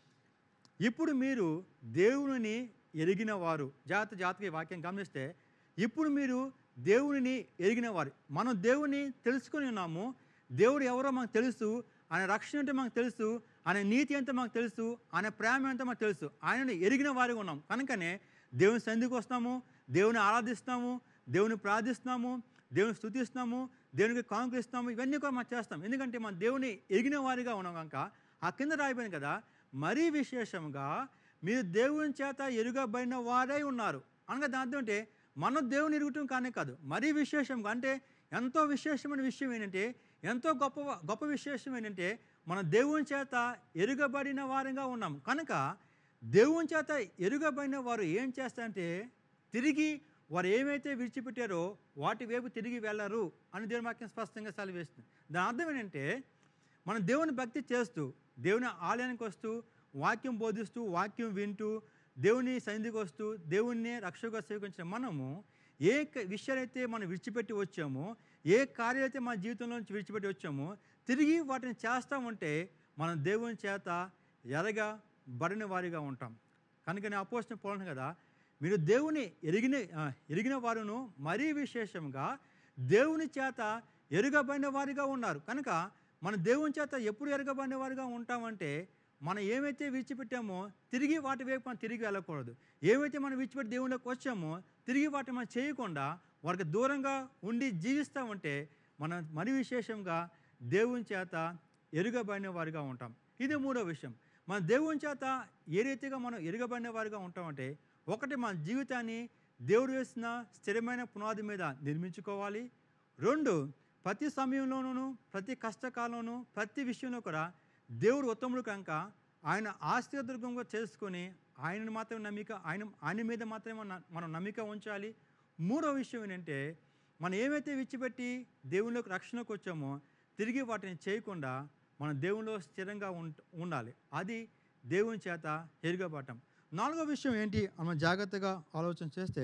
ఇప్పుడు మీరు దేవునిని ఎరిగిన వారు జాత జాతక ఈ వాక్యం గమనిస్తే ఇప్పుడు మీరు దేవునిని ఎరిగిన వారు మనం దేవుని తెలుసుకొని ఉన్నాము దేవుడు ఎవరో మనకు తెలుసు ఆయన రక్షణ అంటే మనకు తెలుసు ఆయన నీతి ఎంత మనకు తెలుసు ఆయన ప్రేమ ఎంత మనకు తెలుసు ఆయనను ఎరిగిన వారిగా ఉన్నాం కనుకనే దేవుని సంధికి వస్తాము దేవుని ఆరాధిస్తాము దేవుని ప్రార్థిస్తున్నాము దేవుని స్థుతిస్తున్నాము దేవునికి కాంకరిస్తాము ఇవన్నీ కూడా మనం చేస్తాం ఎందుకంటే మనం దేవుని ఎరిగిన వారిగా ఉన్నాం కనుక ఆ కింద రాయిపోయింది కదా మరీ విశేషంగా మీరు దేవుని చేత ఎరుగబడిన వారై ఉన్నారు అనగా దాని అర్థం అంటే మనం దేవుని ఎరుగుటం కానే కాదు మరీ విశేషంగా అంటే ఎంతో విశేషమైన విషయం ఏంటంటే ఎంతో గొప్ప గొప్ప విశేషం ఏంటంటే మనం దేవుని చేత ఎరుగబడిన వారంగా ఉన్నాం కనుక దేవుని చేత ఎరుగబడిన వారు ఏం చేస్తారంటే తిరిగి వారు ఏమైతే విడిచిపెట్టారో వాటి వైపు తిరిగి వెళ్ళరు అని దేవుని వాక్యం స్పష్టంగా సెలవేస్తుంది దాని అర్థం ఏంటంటే మనం దేవుని భక్తి చేస్తూ దేవుని ఆలయానికి వస్తూ వాక్యం బోధిస్తూ వాక్యం వింటూ దేవుని సన్నిధికి వస్తూ దేవుణ్ణి రక్షకుగా సేవించిన మనము ఏ క- విషయాలైతే మనం విడిచిపెట్టి వచ్చామో ఏ కార్యాలైతే మన జీవితంలో నుంచి విడిచిపెట్టి వచ్చామో తిరిగి వాటిని చేస్తూ ఉంటే మనం దేవుని చేత ఎరగా బడిన వారిగా ఉంటాం కనుక నేను అపోసిన పోలను కదా మీరు దేవుని ఎరిగిన ఆ, ఎరిగిన వారును మరీ విశేషంగా దేవుని చేత ఎరుగబడిన వారిగా ఉన్నారు కనుక మన దేవుని చేత ఎప్పుడు ఎరగబడిన వారిగా ఉంటామంటే మనం ఏమైతే విడిచిపెట్టామో తిరిగి వాటి వైపు మనం తిరిగి వెళ్ళకూడదు ఏమైతే మనం విడిచిపెట్టి దేవుళ్ళకి వచ్చామో తిరిగి వాటిని మనం చేయకుండా వారికి దూరంగా ఉండి జీవిస్తూ ఉంటే మనం మరి విశేషంగా దేవుని చేత ఎరుగబడిన వారిగా ఉంటాం ఇది మూడో విషయం మన దేవుని చేత ఏ రీతిగా మనం ఎరుగబడిన వారిగా ఉంటామంటే ఒకటి మన జీవితాన్ని దేవుడు వేసిన స్థిరమైన పునాది మీద నిర్మించుకోవాలి రెండు ప్రతి సమయంలోనూ ప్రతి కష్టకాలంలోనూ ప్రతి విషయంలో కూడా దేవుడు ఉత్తముడు కనుక ఆయన ఆశ్చర్యదుర్గంగా చేసుకొని ఆయనను మాత్రమే నమ్మిక ఆయన ఆయన మీద మాత్రమే మన- మనం నమ్మిక ఉంచాలి మూడో విషయం ఏంటంటే మనం ఏమైతే విడిచిపెట్టి దేవునిలోకి రక్షణకు వచ్చామో తిరిగి వాటిని చేయకుండా మన దేవునిలో స్థిరంగా ఉంట ఉండాలి అది దేవుని చేత ఎరుగబడటం నాలుగో విషయం ఏంటి అని మనం జాగ్రత్తగా ఆలోచన చేస్తే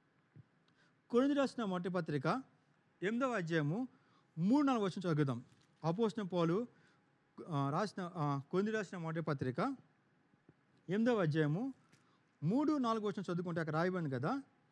కొరింది రాసిన మొదటి పత్రిక ఎనిమిదవ అధ్యాయము మూడు నాలుగు వచ్చిన చదువుదాం అపోసిన పోలు ఆ, రాసిన ఆ, కొరింది రాసిన మొదటి పత్రిక ఎనిమిదవ అధ్యాయము మూడు నాలుగు వచ్చిన చదువుకుంటే అక్కడ రాయబడింది కదా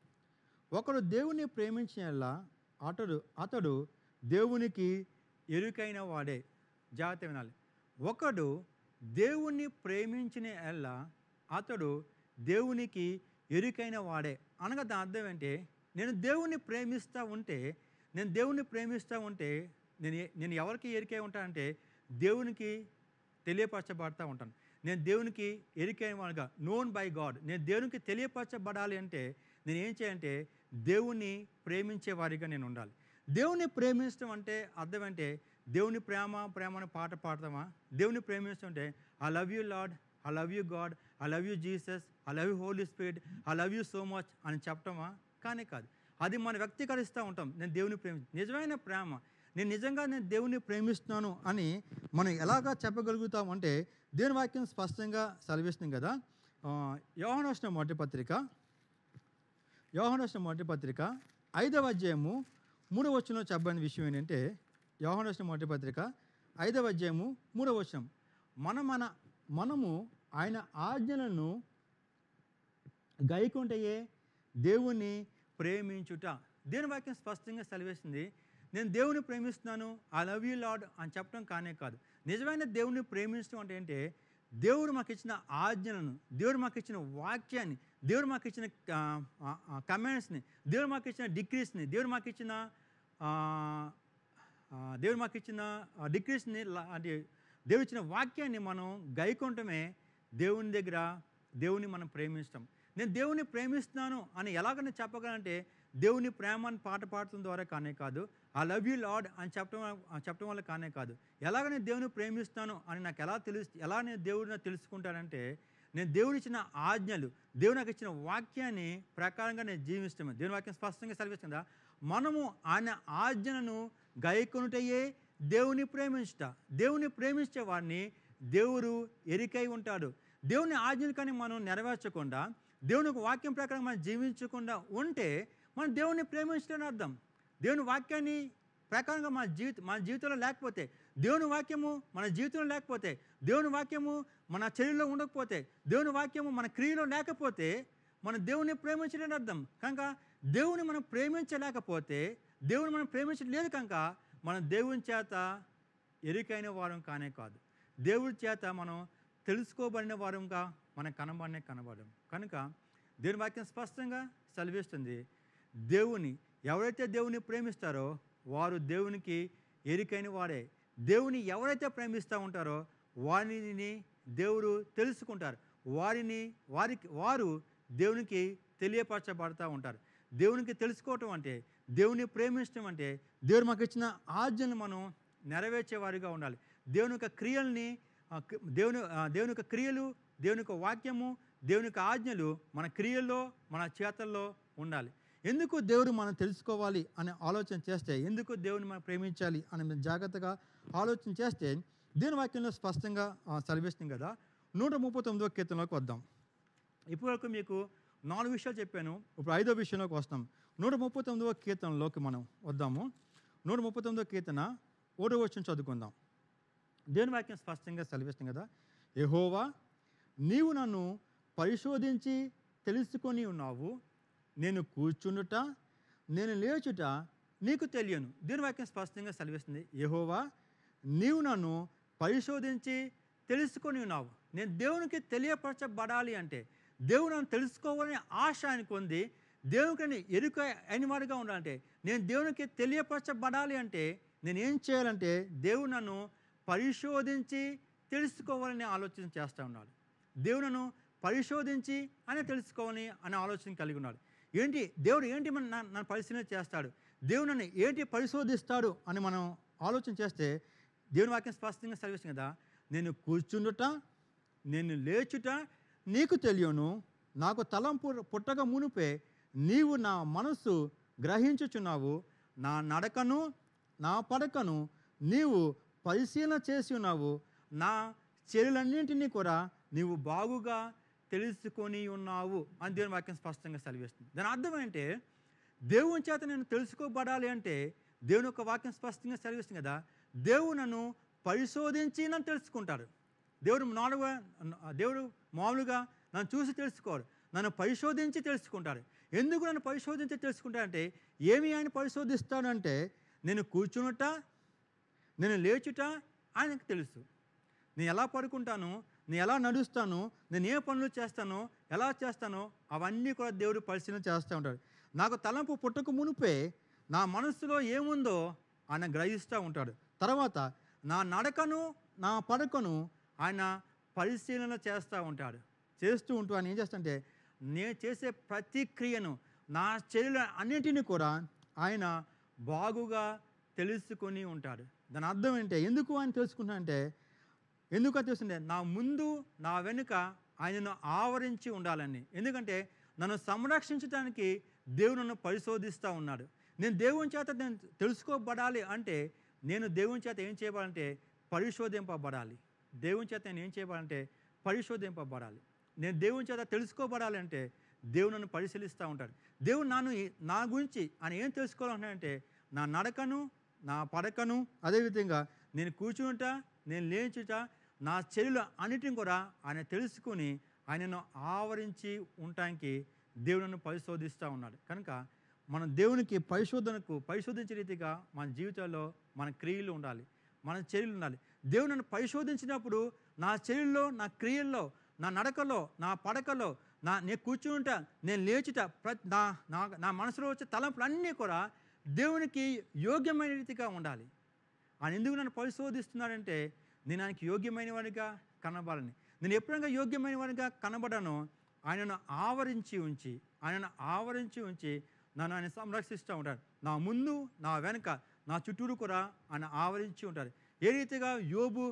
ఒకడు దేవుని ప్రేమించిన అతడు అతడు దేవునికి ఎరుకైన వాడే జాగ్రత్త వినాలి ఒకడు దేవుణ్ణి ప్రేమించిన ఎల్లా అతడు దేవునికి ఎరుకైన వాడే అనగా దాని అర్థం ఏంటి నేను దేవుణ్ణి ప్రేమిస్తూ ఉంటే నేను దేవుణ్ణి ప్రేమిస్తూ ఉంటే నేను ఏ- నేను ఎవరికి ఎరికై ఉంటానంటే దేవునికి తెలియపరచబడతా ఉంటాను నేను దేవునికి ఎరికైన వాడుగా నోన్ బై గాడ్ నేను దేవునికి తెలియపరచబడాలి అంటే నేను ఏం చేయాలంటే దేవుణ్ణి ప్రేమించే వారిగా నేను ఉండాలి దేవుని ప్రేమించడం అంటే అర్థం అంటే దేవుని ప్రేమ ప్రేమ అనే పాట పాడతామా దేవుని ప్రేమించడం అంటే I love you Lord I love you God I love you Jesus I love you Holy Spirit I love you so much అని చెప్పటమా కానీ కాదు అది మనం వ్యక్తీకరిస్తూ ఉంటాం నేను దేవుని ప్రేమి నిజమైన ప్రేమ నేను నిజంగా నేను దేవుని ప్రేమిస్తున్నాను అని మనం ఎలాగా చెప్పగలుగుతాం అంటే దేవుని వాక్యం స్పష్టంగా సెలవిస్తుంది కదా యోహాను రాసిన మొదటి పత్రిక యోహాను రాసిన మొదటి పత్రిక ఐదవ అధ్యాయము మూడవ వచనంలో చెప్పబడిన విషయం ఏంటంటే యోహాను రాసిన మొదటి పత్రిక ఐదవ అధ్యాయము మూడవ వచనం మన మన మనము ఆయన ఆజ్ఞలను గైకుంటయే దేవుణ్ణి ప్రేమించుట దేని వాక్యం స్పష్టంగా సెలవేస్తుంది నేను దేవుని ప్రేమిస్తున్నాను ఐ లవ్ యూ లాడ్ అని చెప్పడం కానే కాదు నిజమైన దేవుని ప్రేమించడం అంటే ఏంటి దేవుడు మాకు ఇచ్చిన ఆజ్ఞలను దేవుడు మాకు ఇచ్చిన వాక్యాన్ని దేవుడు మాకు ఇచ్చిన కమెంట్స్ని దేవుడు మాకు ఇచ్చిన డిగ్రీస్ని దేవుడు మాకు ఇచ్చిన ఆ, ఆ, దేవుడు మాకు ఇచ్చిన డిగ్రీస్ని అంటే దేవుడు ఇచ్చిన వాక్యాన్ని మనం గైకొంటమే దేవుని దగ్గర దేవుని మనం ప్రేమిస్తాం నేను దేవుని ప్రేమిస్తున్నాను అని ఎలాగైనా చెప్పగలంటే దేవుని ప్రేమని పాట పాడటం ద్వారా కానే కాదు ఐ లవ్ యూ లాడ్ అని చెప్పడం వల్ల- చెప్పడం వల్ల కానే కాదు ఎలాగ నేను దేవుని ప్రేమిస్తాను అని నాకు ఎలా తెలుసు ఎలా నేను దేవుడిని తెలుసుకుంటానంటే నేను దేవుడు ఇచ్చిన ఆజ్ఞలు దేవుడు నాకు ఇచ్చిన వాక్యాన్ని ప్రకారంగా నేను జీవిస్తాను దేవుని వాక్యం స్పష్టంగా సెలవిస్తుందా మనము ఆయన ఆజ్ఞలను గైకొనుటయే దేవుని ప్రేమించుట దేవుని ప్రేమించే వాడిని దేవుడు ఎరికై ఉంటాడు దేవుని ఆజ్ఞలు కానీ మనం నెరవేర్చకుండా దేవుని యొక్క వాక్యం ప్రకారం మనం జీవించకుండా ఉంటే మనం దేవుని ప్రేమించడం అర్థం దేవుని వాక్యాన్ని ప్రకారంగా మన జీవిత మన జీవితంలో లేకపోతే దేవుని వాక్యము మన జీవితంలో లేకపోతే దేవుని వాక్యము మన చర్యలో ఉండకపోతే దేవుని వాక్యము మన క్రియలో లేకపోతే మన దేవుని ప్రేమించలేని అర్థం కనుక దేవుని మనం ప్రేమించలేకపోతే దేవుని మనం ప్రేమించలేదు కనుక మన దేవుని చేత ఎరికైన వారం కానే కాదు దేవుడి చేత మనం తెలుసుకోబడిన వారంగా మనం కనబడనే కనబడం కనుక దేవుని వాక్యం స్పష్టంగా సెలవిస్తుంది దేవుని ఎవరైతే దేవుని ప్రేమిస్తారో వారు దేవునికి ఎరికైన వారే దేవుని ఎవరైతే ప్రేమిస్తూ ఉంటారో వారిని దేవుడు తెలుసుకుంటారు వారిని వారికి వారు దేవునికి తెలియపరచబడతా ఉంటారు దేవునికి తెలుసుకోవటం అంటే దేవుని ప్రేమించడం అంటే దేవుడు మాకు ఇచ్చిన ఆజ్ఞను మనం నెరవేర్చే వారిగా ఉండాలి దేవుని యొక్క క్రియల్ని ఆ, క- దేవుని ఆ, దేవుని యొక్క క్రియలు దేవుని యొక్క వాక్యము దేవుని యొక్క ఆజ్ఞలు మన క్రియల్లో మన చేతల్లో ఉండాలి ఎందుకు దేవుడు మనం తెలుసుకోవాలి అనే ఆలోచన చేస్తే ఎందుకు దేవుని మనం ప్రేమించాలి అని మనం జాగ్రత్తగా ఆలోచన చేస్తే దేవుని వాక్యంలో స్పష్టంగా ఆ, సెలవిస్తుంది కదా నూట ముప్పై తొమ్మిదో కీర్తనలోకి వద్దాం ఇప్పటివరకు మీకు నాలుగు విషయాలు చెప్పాను ఇప్పుడు ఐదో విషయంలోకి వస్తాం నూట ముప్పై తొమ్మిదవ కీర్తనలోకి మనం వద్దాము నూట ముప్పై తొమ్మిదవ కీర్తన ఓడో వచ్చిన చదువుకుందాం దేవుని వాక్యం స్పష్టంగా సెలవిస్తుంది కదా యెహోవా నీవు నన్ను పరిశోధించి తెలుసుకొని ఉన్నావు నేను కూర్చుండుట నేను లేచుట నీకు తెలియను దేవుని వాక్యం స్పష్టంగా సెలవిస్తుంది యెహోవా నీవు నన్ను పరిశోధించి తెలుసుకొని ఉన్నావు నేను దేవునికి తెలియపరచబడాలి అంటే దేవుడు నన్ను తెలుసుకోవాలని ఆశ ఆయనకు ఉంది దేవునికి ఎరుక అయినవాడిగా ఉండాలంటే నేను దేవునికి తెలియపరచబడాలి అంటే నేను ఏం చేయాలంటే దేవుడు నన్ను పరిశోధించి తెలుసుకోవాలని ఆలోచన చేస్తూ ఉన్నాడు దేవుడు నన్ను పరిశోధించి అని తెలుసుకోవాలని అనే ఆలోచన కలిగి ఉన్నాడు ఏంటి దేవుడు ఏంటి మన నన్ను నన్ను పరిశీలన చేస్తాడు దేవుడు నన్ను ఏంటి పరిశోధిస్తాడు అని మనం ఆలోచన చేస్తే దేవుని వాక్యం స్పష్టంగా సెలవిస్తుంది కదా నేను కూర్చుండుట నేను లేచుట నీకు తెలియను నాకు తలంపు పుట్టక మునుపే నీవు నా మనస్సు గ్రహించుచున్నావు నా నడకను నా పడకను నీవు పరిశీలన చేసి ఉన్నావు నా చర్యలన్నింటినీ కూడా నీవు బాగుగా తెలుసుకొని ఉన్నావు అని దేవుని వాక్యం స్పష్టంగా సెలవిస్తుంది దాని అర్థం ఏంటంటే దేవుని చేత నేను తెలుసుకోబడాలి అంటే దేవుని యొక్క వాక్యం స్పష్టంగా సెలవిస్తుంది కదా దేవుడు నన్ను పరిశోధించి నన్ను తెలుసుకుంటాడు దేవుడు నాలుగు దేవుడు మామూలుగా నన్ను చూసి తెలుసుకోడు నన్ను పరిశోధించి తెలుసుకుంటాడు ఎందుకు నన్ను పరిశోధించి తెలుసుకుంటాడంటే ఏమి ఆయన పరిశోధిస్తాడంటే నేను కూర్చునుట నేను లేచుట ఆయనకు తెలుసు నేను ఎలా పడుకుంటాను నేను ఎలా నడుస్తాను నేను ఏ పనులు చేస్తానో ఎలా చేస్తానో అవన్నీ కూడా దేవుడు పరిశీలన చేస్తూ ఉంటాడు నాకు తలంపు పుట్టక మునిపే నా మనస్సులో ఏముందో ఆయన గ్రహిస్తూ ఉంటాడు తర్వాత నా నడకను నా పడకను ఆయన పరిశీలన చేస్తూ ఉంటాడు చేస్తూ ఉంటూ ఆయన ఏం చేస్తుంటే నేను చేసే ప్రతి క్రియను నా చర్యల అన్నింటినీ కూడా ఆయన బాగుగా తెలుసుకొని ఉంటాడు దాని అర్థం ఏంటంటే ఎందుకు ఆయన తెలుసుకుంటా అంటే ఎందుకు అది తెలుస్తుంటే నా ముందు నా వెనుక ఆయనను ఆవరించి ఉండాలని ఎందుకంటే నన్ను సంరక్షించడానికి దేవుడు నన్ను పరిశోధిస్తూ ఉన్నాడు నేను దేవుని చేత నేను తెలుసుకోబడాలి అంటే నేను దేవుని చేత ఏం చేయబడాలంటే పరిశోధింపబడాలి దేవుని చేత నేను ఏం చేయబడాలంటే పరిశోధింపబడాలి నేను దేవుని చేత తెలుసుకోబడాలంటే దేవుడు నన్ను పరిశీలిస్తూ ఉంటాడు దేవుడు నన్ను ఈ- నా గురించి ఆయన ఏం తెలుసుకోవాలంటున్నాడంటే నా నడకను నా పడకను అదేవిధంగా నేను కూర్చుంటా నేను లేచుట నా చర్యలు అన్నిటిని కూడా ఆయన తెలుసుకుని ఆయనను ఆవరించి ఉండటానికి దేవుడు నన్ను పరిశోధిస్తూ ఉన్నాడు కనుక మన దేవునికి పరిశోధనకు పరిశోధించే రీతిగా మన జీవితంలో మన క్రియలు ఉండాలి మన చర్యలు ఉండాలి దేవుడు నన్ను పరిశోధించినప్పుడు నా చర్యల్లో నా క్రియల్లో నా నడకలో నా పడకలో నా నేను కూర్చుంటా నేను లేచుట ప్రతి నా నా నా మనసులో వచ్చే తలంపులు అన్నీ కూడా దేవునికి యోగ్యమైన రీతిగా ఉండాలి ఆయన ఎందుకు నన్ను పరిశోధిస్తున్నాడంటే నేను ఆయనకి యోగ్యమైన వాడిగా కనబడాలని నేను ఎప్పుడైనా యోగ్యమైన వాడిగా కనబడానో ఆయనను ఆవరించి ఉంచి ఆయనను ఆవరించి ఉంచి నన్ను ఆయన సంరక్షిస్తూ ఉంటాడు నా ముందు నా వెనక నా చుట్టూరు కూడా ఆయన ఆవరించి ఉంటారు ఏ రీతిగా యోబు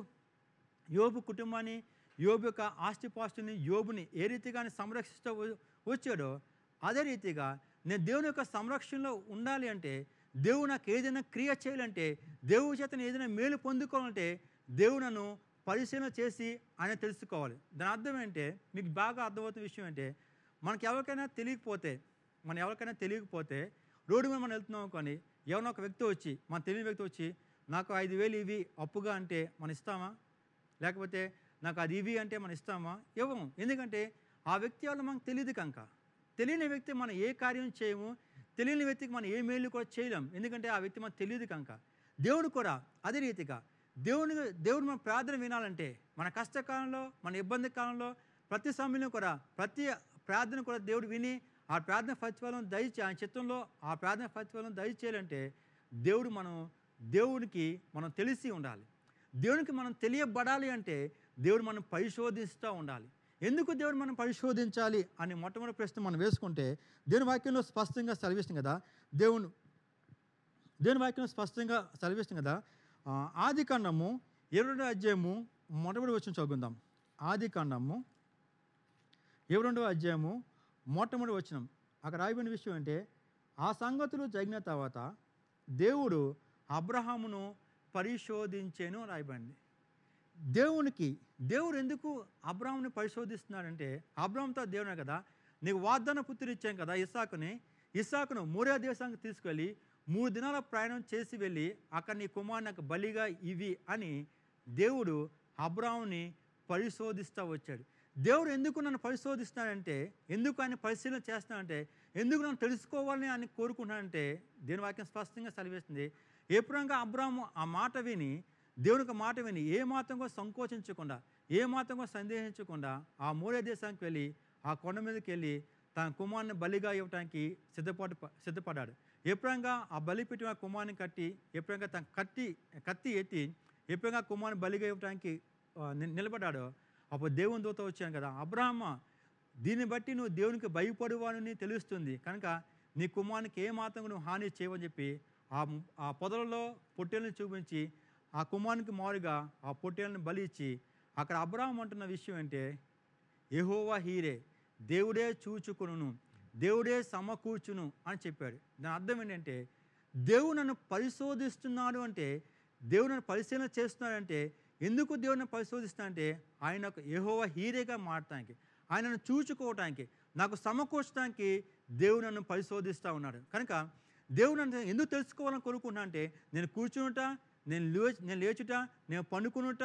యోబు కుటుంబాన్ని యోబు యొక్క ఆస్తిపాస్తుని యోబుని ఏ రీతిగా ఆయన సంరక్షిస్తూ వ- వచ్చాడో అదే రీతిగా నేను దేవుని యొక్క సంరక్షణలో ఉండాలి అంటే దేవుడు నాకు ఏదైనా క్రియ చేయాలంటే దేవుడి చేత నేను ఏదైనా మేలు పొందుకోవాలంటే దేవుడు నన్ను పరిశీలన చేసి ఆయన తెలుసుకోవాలి దాని అర్థం ఏంటంటే మీకు బాగా అర్థమవుతున్న విషయం ఏంటంటే మనకి ఎవరికైనా తెలియకపోతే మనం ఎవరికైనా తెలియకపోతే రోడ్డు మీద మనం వెళ్తున్నాం కానీ ఎవరినో ఒక వ్యక్తి వచ్చి మన తెలియని వ్యక్తి వచ్చి నాకు ఐదు వేలు ఇవి అప్పుగా అంటే మనం ఇస్తామా లేకపోతే నాకు అది ఇవి అంటే మనం ఇస్తామా ఇవ్వము ఎందుకంటే ఆ వ్యక్తి వల్ల మనకు తెలియదు కనుక తెలియని వ్యక్తి మనం ఏ కార్యం చేయము తెలియని వ్యక్తికి మనం ఏ మేలు కూడా చేయలేం ఎందుకంటే ఆ వ్యక్తి మనకు తెలియదు కనుక దేవుడు కూడా అదే రీతిగా దేవుని దేవుడు మన ప్రార్థన వినాలంటే మన కష్టకాలంలో మన ఇబ్బంది కాలంలో ప్రతి సమయంలో కూడా ప్రతి ప్రార్థన కూడా దేవుడు విని ఆ ప్రార్థన ఫలితాలను దయచే ఆయన చిత్తంలో ఆ ప్రార్థన ఫలితాలను దయచేయాలంటే దేవుడు మనం దేవునికి మనం తెలిసి ఉండాలి దేవునికి మనం తెలియబడాలి అంటే దేవుడు మనం పరిశోధిస్తూ ఉండాలి ఎందుకు దేవుడు మనం పరిశోధించాలి అని మొట్టమొదటి ప్రశ్న మనం వేసుకుంటే దేవుని వాక్యంలో స్పష్టంగా సెలవిస్తుంది కదా దేవుని దేవుని వాక్యం స్పష్టంగా సెలవిస్తుంది కదా ఆ, ఆది కాండము ఇరవై రెండో అధ్యాయము మొట్టమొదటి వచ్చిన చదువుకుందాం ఆది కాండము ఇరవై రెండవ అధ్యాయము మొట్టమొదటి వచ్చినం అక్కడ రాయబడిన విషయం అంటే ఆ సంగతులు జరిగిన తర్వాత దేవుడు అబ్రహామును పరిశోధించేను రాయబడింది దేవునికి దేవుడు ఎందుకు అబ్రాహ్ముని పరిశోధిస్తున్నాడంటే అబ్రాహ్మతో దేవుడే కదా నీకు వాగ్దాన పుత్రుడు ఇచ్చాం కదా ఇస్సాకుని ఇస్సాకును మూడో దేశానికి తీసుకెళ్ళి మూడు దినాల ప్రయాణం చేసి వెళ్ళి అక్కడ నీ కుమారుని నాకు బలిగా ఇవి అని దేవుడు అబ్రాహ్ముని పరిశోధిస్తూ వచ్చాడు దేవుడు ఎందుకు నన్ను పరిశోధిస్తున్నాడంటే ఎందుకు ఆయన పరిశీలన చేస్తున్నాడంటే ఎందుకు నన్ను తెలుసుకోవాలని ఆయన కోరుకుంటున్నాడంటే దేని వాక్యం స్పష్టంగా సెలవిస్తుంది ఎప్పుడంగా అబ్రాహ్ము ఆ మాట విని దేవునికి మాట విని ఏ మాత్రం కూడా సంకోచించకుండా ఏ మాత్రం కూడా సందేహించకుండా ఆ మూడే దేశానికి వెళ్ళి ఆ కొండ మీదకి వెళ్ళి తన కుమారుని బలిగా ఇవ్వడానికి సిద్ధపాటు సిద్ధపడ్డాడు ఎప్పుడంగా ఆ బలి పెట్టిన ఆ కుమారుని కట్టి ఎప్పుడంగా తన కత్తి కత్తి ఎత్తి ఎప్పుడంగా కుమారుని బలిగా ఇవ్వడానికి ఆ, ని- నిలబడ్డాడో అప్పుడు దేవుని దూత వచ్చాను కదా అబ్రాహ్మ దీన్ని బట్టి నువ్వు దేవునికి భయపడువానని తెలుస్తుంది కనుక నీ కుమారునికి ఏ మాత్రం నువ్వు హాని చేయవని చెప్పి ఆ ఆ పొదలలో పొట్టేలను చూపించి ఆ కుమారునికి మారుగా ఆ పొట్టేలను బలి ఇచ్చి అక్కడ అబ్రాహం అంటున్న విషయం అంటే యెహోవా హీరే దేవుడే చూచుకును దేవుడే సమకూర్చును అని చెప్పాడు దాని అర్థం ఏంటంటే దేవుడు నన్ను పరిశోధిస్తున్నాడు అంటే దేవుడు నన్ను పరిశీలన చేస్తున్నాడంటే ఎందుకు దేవుడిని పరిశోధిస్తున్నాడంటే ఆయనకు యెహోవా హీరేగా మారటానికి ఆయనను చూచుకోవటానికి నాకు సమకూర్చడానికి దేవుడు నన్ను పరిశోధిస్తూ ఉన్నాడు కనుక దేవుడు నన్ను ఎందుకు తెలుసుకోవాలని కోరుకుంటున్నా అంటే నేను కూర్చునుట నేను లే నేను లేచుట నేను పండుకునుట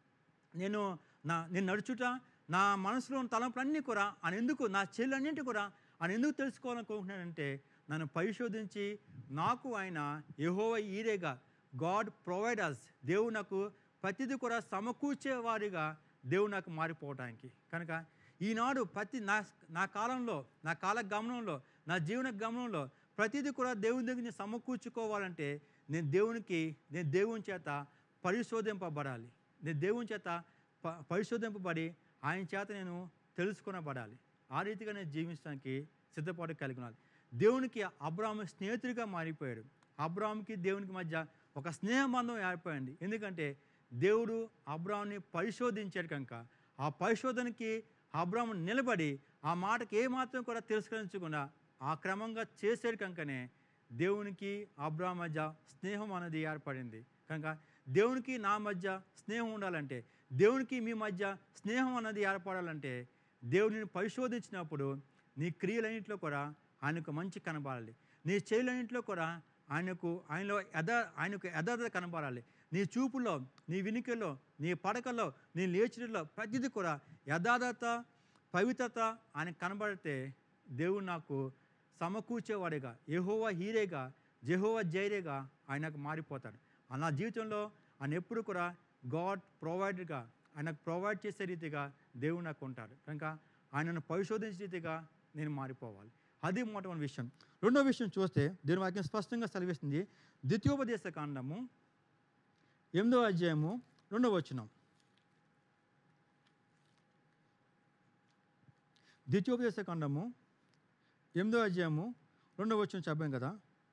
నేను నా నేను నడుచుట నా మనసులో ఉన్న తలంపులన్నీ కూడా ఆయన ఎందుకు నా చెల్లన్నింటి కూడా ఆయన ఎందుకు తెలుసుకోవాలనుకుంటున్నాడంటే నన్ను పరిశోధించి నాకు ఆయన యెహోవా ఈరేగా గాడ్ ప్రొవైడర్స్ దేవుడు నాకు ప్రతిదీ కూడా సమకూర్చేవారిగా దేవుడు నాకు మారిపోవటానికి కనుక ఈనాడు ప్రతి నా నా కాలంలో నా కాల గమనంలో నా జీవన గమనంలో ప్రతిదీ కూడా దేవుని దగ్గర నేను సమకూర్చుకోవాలంటే నేను దేవునికి నేను దేవుని చేత పరిశోధింపబడాలి నేను దేవుని చేత ప పరిశోధింపబడి ఆయన చేత నేను తెలుసుకొనబడాలి ఆ రీతిగా నేను జీవించడానికి సిద్ధపాటు కలిగి ఉండాలి దేవునికి అబ్రాహ్మ స్నేహితుడిగా మారిపోయాడు అబ్రాహ్మకి దేవునికి మధ్య ఒక స్నేహబంధం ఏర్పడింది ఎందుకంటే దేవుడు అబ్రాహ్ని పరిశోధించాడు కనుక ఆ పరిశోధనకి అబ్రాహ్మ నిలబడి ఆ మాటకి ఏమాత్రం కూడా తిరస్కరించకుండా ఆ క్రమంగా చేసాడు కనుకనే దేవునికి అబ్రాహ్మ మధ్య స్నేహం అనేది ఏర్పడింది కనుక దేవునికి నా మధ్య స్నేహం ఉండాలంటే దేవునికి మీ మధ్య స్నేహం అన్నది ఏర్పడాలంటే దేవుడిని పరిశోధించినప్పుడు నీ క్రియలన్నింటిలో కూడా ఆయనకు మంచి కనబడాలి నీ చేయులన్నింటిలో కూడా ఆయనకు ఆయనలో యథ ఆయనకు యథార్థత కనబడాలి నీ చూపులో నీ వినికిలో నీ పడకలో నీ లేచిలో ప్రతిదీ కూడా యథార్థత పవిత్రత ఆయన కనబడితే దేవుడు నాకు సమకూర్చేవాడిగా యెహోవా హీరేగా జెహోవా జైరేగా ఆయనకు మారిపోతాడు ఆ నా జీవితంలో ఆయన ఎప్పుడు కూడా గాడ్ ప్రొవైడర్గా ఆయనకు ప్రొవైడ్ చేసే రీతిగా దేవుడు నాకు ఉంటాడు కనుక ఆయనను పరిశోధించే రీతిగా నేను మారిపోవాలి అది మొట్టమొదటి విషయం రెండో విషయం చూస్తే దీని వాక్యం స్పష్టంగా సెలవిస్తుంది ద్వితీయోపదేశ కాండము ఎనిమిదో అధ్యాయము రెండో వచనం ద్వితీయోపదేశ కాండము ఎనిమిదో అధ్యాయము రెండో వచనం చెప్పాం కదా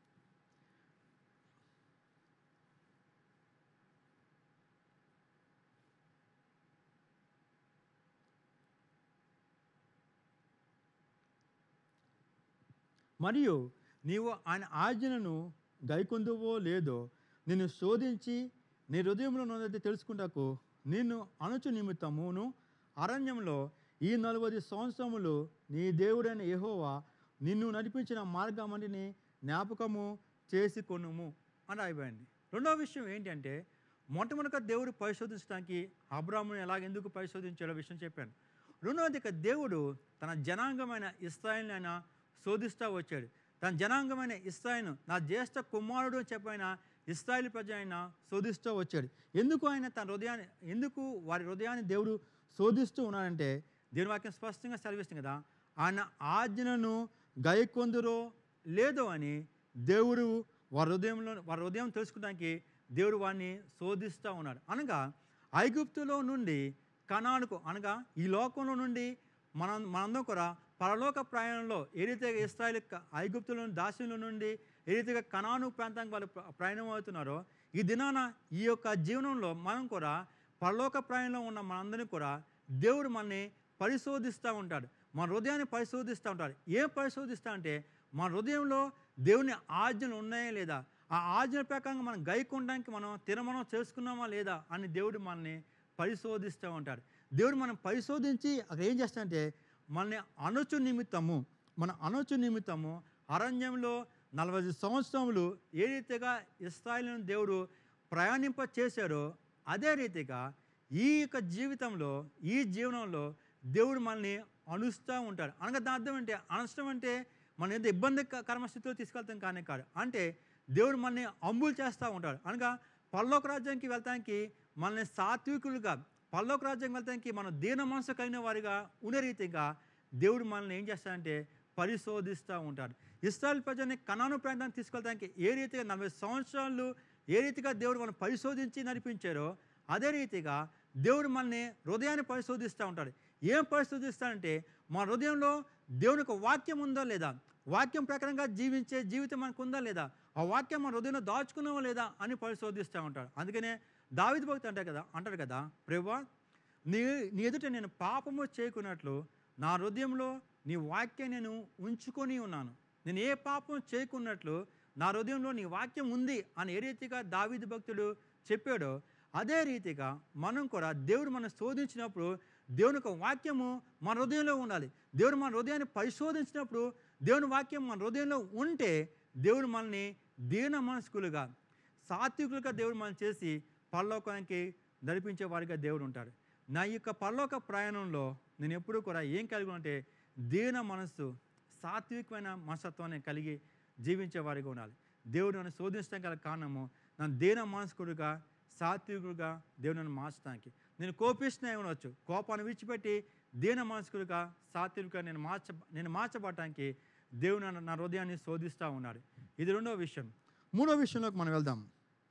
మరియు నీవు ఆయన ఆజ్ఞలను గైకొందువో లేదో నిన్ను శోధించి నీ హృదయంలో ఉన్నది తెలుసుకుంటకు నిన్ను అణుచు నిమిత్తమును అరణ్యంలో ఈ నలభై సంవత్సరములు నీ దేవుడైన యెహోవా నిన్ను నడిపించిన మార్గమని జ్ఞాపకము చేసుకొనుము అని అయిపోయింది రెండవ విషయం ఏంటంటే మొట్టమొదట దేవుడు పరిశోధించడానికి అబ్రాహ్ముని ఎలాగెందుకు పరిశోధించాడో విషయం చెప్పాను రెండవది ఇక దేవుడు తన జనాంగమైన ఇస్రాయిల్ని ఆయన శోధిస్తూ వచ్చాడు తన జనాంగమైన ఇస్రాయిల్ను నా జ్యేష్ఠ కుమారుడు అని చెప్పైన ఇస్రాయిల్ ప్రజ ఆయన శోధిస్తూ వచ్చాడు ఎందుకు ఆయన తన హృదయాన్ని ఎందుకు వారి హృదయాన్ని దేవుడు శోధిస్తూ ఉన్నాడంటే దేవుని వాక్యం స్పష్టంగా సెలవిస్తుంది కదా ఆయన ఆజ్ఞను గైకొందురో లేదో అని దేవుడు వారి హృదయంలో వారి హృదయం తెలుసుకోవడానికి దేవుడు వారిని శోధిస్తూ ఉన్నాడు అనగా ఐగుప్తులో నుండి కణానుకు అనగా ఈ లోకంలో నుండి మనం మనందరం కూడా పరలోక ప్రయాణంలో ఏ రీతిగా ఇస్రాయల్ ఐగుప్తుల దాస్యంలో నుండి ఏ రీతిగా కణాను ప్రాంతానికి వాళ్ళు ప్ర- ప్రయాణం అవుతున్నారో ఈ దినాన ఈ యొక్క జీవనంలో మనం కూడా పరలోక ప్రయాణంలో ఉన్న మనందరినీ కూడా దేవుడు మనల్ని పరిశోధిస్తూ ఉంటాడు మన హృదయాన్ని పరిశోధిస్తూ ఉంటాడు ఏం పరిశోధిస్తా అంటే మన హృదయంలో దేవుని ఆజ్ఞలు ఉన్నాయా లేదా ఆ ఆజ్ఞల ప్రకారంగా మనం గైకొనడానికి మనం తినమనం చేసుకున్నామా లేదా అని దేవుడు మనల్ని పరిశోధిస్తూ ఉంటాడు దేవుడు మనం పరిశోధించి అక్కడ ఏం చేస్తాడంటే మనల్ని అనుచు నిమిత్తము మన అనుచు నిమిత్తము అరణ్యంలో నలభై సంవత్సరములు ఏ రీతిగా ఇస్రాయలను దేవుడు ప్రయాణింప చేశాడో అదే రీతిగా ఈ యొక్క జీవితంలో ఈ జీవనంలో దేవుడు మనల్ని అనుస్తూ ఉంటాడు అనగా దాని అర్థం అంటే అనష్టం అంటే మన ఏదో ఇబ్బందికరమ స్థితిలో తీసుకెళ్తాం కానీ కాదు అంటే దేవుడు మనల్ని అంబులు చేస్తూ ఉంటాడు అనగా పల్లోక రాజ్యానికి వెళ్తానికి మనల్ని సాత్వికులుగా పల్లోక రాజ్యానికి వెళ్తానికి మనం దీన మనసు కలిగిన వారిగా ఉండే రీతిగా దేవుడు మనల్ని ఏం చేస్తాడంటే పరిశోధిస్తూ ఉంటాడు ఇస్రాయల్ ప్రజల్ని కణాను ప్రాంతానికి తీసుకెళ్ళడానికి ఏ రీతిగా నలభై సంవత్సరాలు ఏ రీతిగా దేవుడు మనం పరిశోధించి నడిపించారో అదే రీతిగా దేవుడు మనల్ని హృదయాన్ని పరిశోధిస్తూ ఉంటాడు ఏం పరిశోధిస్తాడంటే మన హృదయంలో దేవుని యొక్క వాక్యం ఉందా లేదా వాక్యం ప్రకారంగా జీవించే జీవితం మనకు ఉందా లేదా ఆ వాక్యం మన హృదయంలో దాచుకున్నామా లేదా అని పరిశోధిస్తూ ఉంటాడు అందుకనే దావిది భక్తి అంటారు కదా అంటారు కదా ప్రభా నీ నీ ఎదుట నేను పాపము చేయకున్నట్లు నా హృదయంలో నీ వాక్యం నేను ఉంచుకొని ఉన్నాను నేను ఏ పాపం చేయకున్నట్లు నా హృదయంలో నీ వాక్యం ఉంది అని ఏ రీతిగా దావీదు భక్తుడు చెప్పాడో అదే రీతిగా మనం కూడా దేవుడు మనం శోధించినప్పుడు దేవుని యొక్క వాక్యము మన హృదయంలో ఉండాలి దేవుడు మన హృదయాన్ని పరిశోధించినప్పుడు దేవుని వాక్యం మన హృదయంలో ఉంటే దేవుడు మనల్ని దీన మనస్కులుగా సాత్వికులుగా దేవుడు మనం చేసి పరలోకానికి నడిపించే వారిగా దేవుడు ఉంటాడు నా యొక్క పరలోక ప్రయాణంలో నేను ఎప్పుడూ కూడా ఏం కలిగి అంటే దీన మనస్సు సాత్వికమైన మనస్తత్వాన్ని కలిగి జీవించే వారిగా ఉండాలి దేవుడు నన్ను శోధించడం గల కారణము నన్ను దీన మనస్కుడుగా సాత్వికుడుగా దేవుడు నన్ను మార్చడానికి నేను కోపిస్తున్నా ఉండవచ్చు కోపాన్ని విడిచిపెట్టి దీన మనస్కుడుగా సాత్వికుడుగా నేను మార్చ నేను మార్చబడటానికి దేవుడు నన్ను నా హృదయాన్ని శోధిస్తూ ఉన్నాడు ఇది రెండో విషయం మూడో విషయంలోకి మనం వెళ్దాం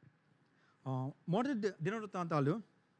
ఆ, మొదటి ది- దినవృత్తాంతాలు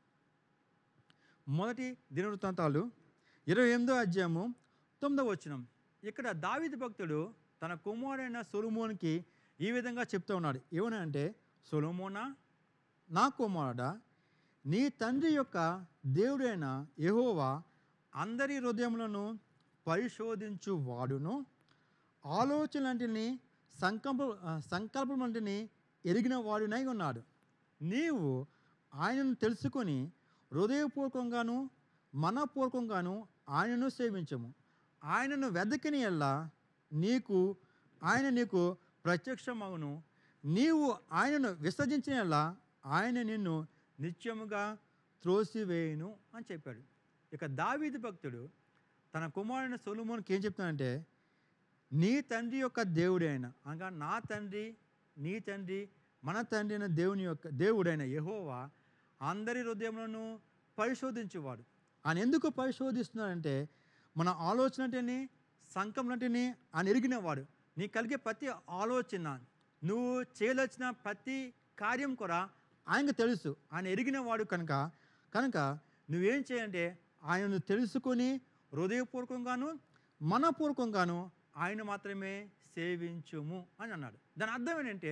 మొదటి దినవృత్తాంతాలు ఇరవై ఎనిమిదో అధ్యాయము తొమ్మిదో వచనం ఇక్కడ దావిది భక్తుడు తన కుమారుడైన సొలుమోన్కి ఈ విధంగా చెప్తూ ఉన్నాడు ఏమని అంటే సొలుమోనా నా కుమారుడా నీ తండ్రి యొక్క దేవుడైన యెహోవా అందరి హృదయములను పరిశోధించు వాడును ఆలోచనలంటిని సంకల్ప సంకల్పమంటిని ఎరిగిన వాడునై ఉన్నాడు నీవు ఆయనను తెలుసుకొని హృదయపూర్వకంగాను మనపూర్వకంగాను ఆయనను సేవించము ఆయనను వెదకిని ఎల్లా నీకు ఆయన నీకు ప్రత్యక్షమగును నీవు ఆయనను విసర్జించిన ఎల్లా ఆయన నిన్ను నిత్యముగా త్రోసివేయును అని చెప్పాడు ఇక దావీదు భక్తుడు తన కుమారుని సొలుమోనికి ఏం చెప్తానంటే నీ తండ్రి యొక్క దేవుడైన అనగా నా తండ్రి నీ తండ్రి మన తండ్రి అయిన దేవుని యొక్క దేవుడైన యెహోవా అందరి హృదయములను పరిశోధించేవాడు ఆయన ఎందుకు పరిశోధిస్తున్నాడంటే మన ఆలోచనటిని సంకమనటిని ఆయన ఎరిగినవాడు నీకు కలిగే ప్రతి ఆలోచన నువ్వు చేయదలిచిన ప్రతి కార్యం కూడా ఆయనకు తెలుసు ఆయన ఎరిగినవాడు కనుక కనుక నువ్వేం చేయాలంటే ఆయనను తెలుసుకొని హృదయపూర్వకంగాను మనపూర్వకంగాను ఆయన మాత్రమే సేవించుము అని అన్నాడు దాని అర్థం ఏంటంటే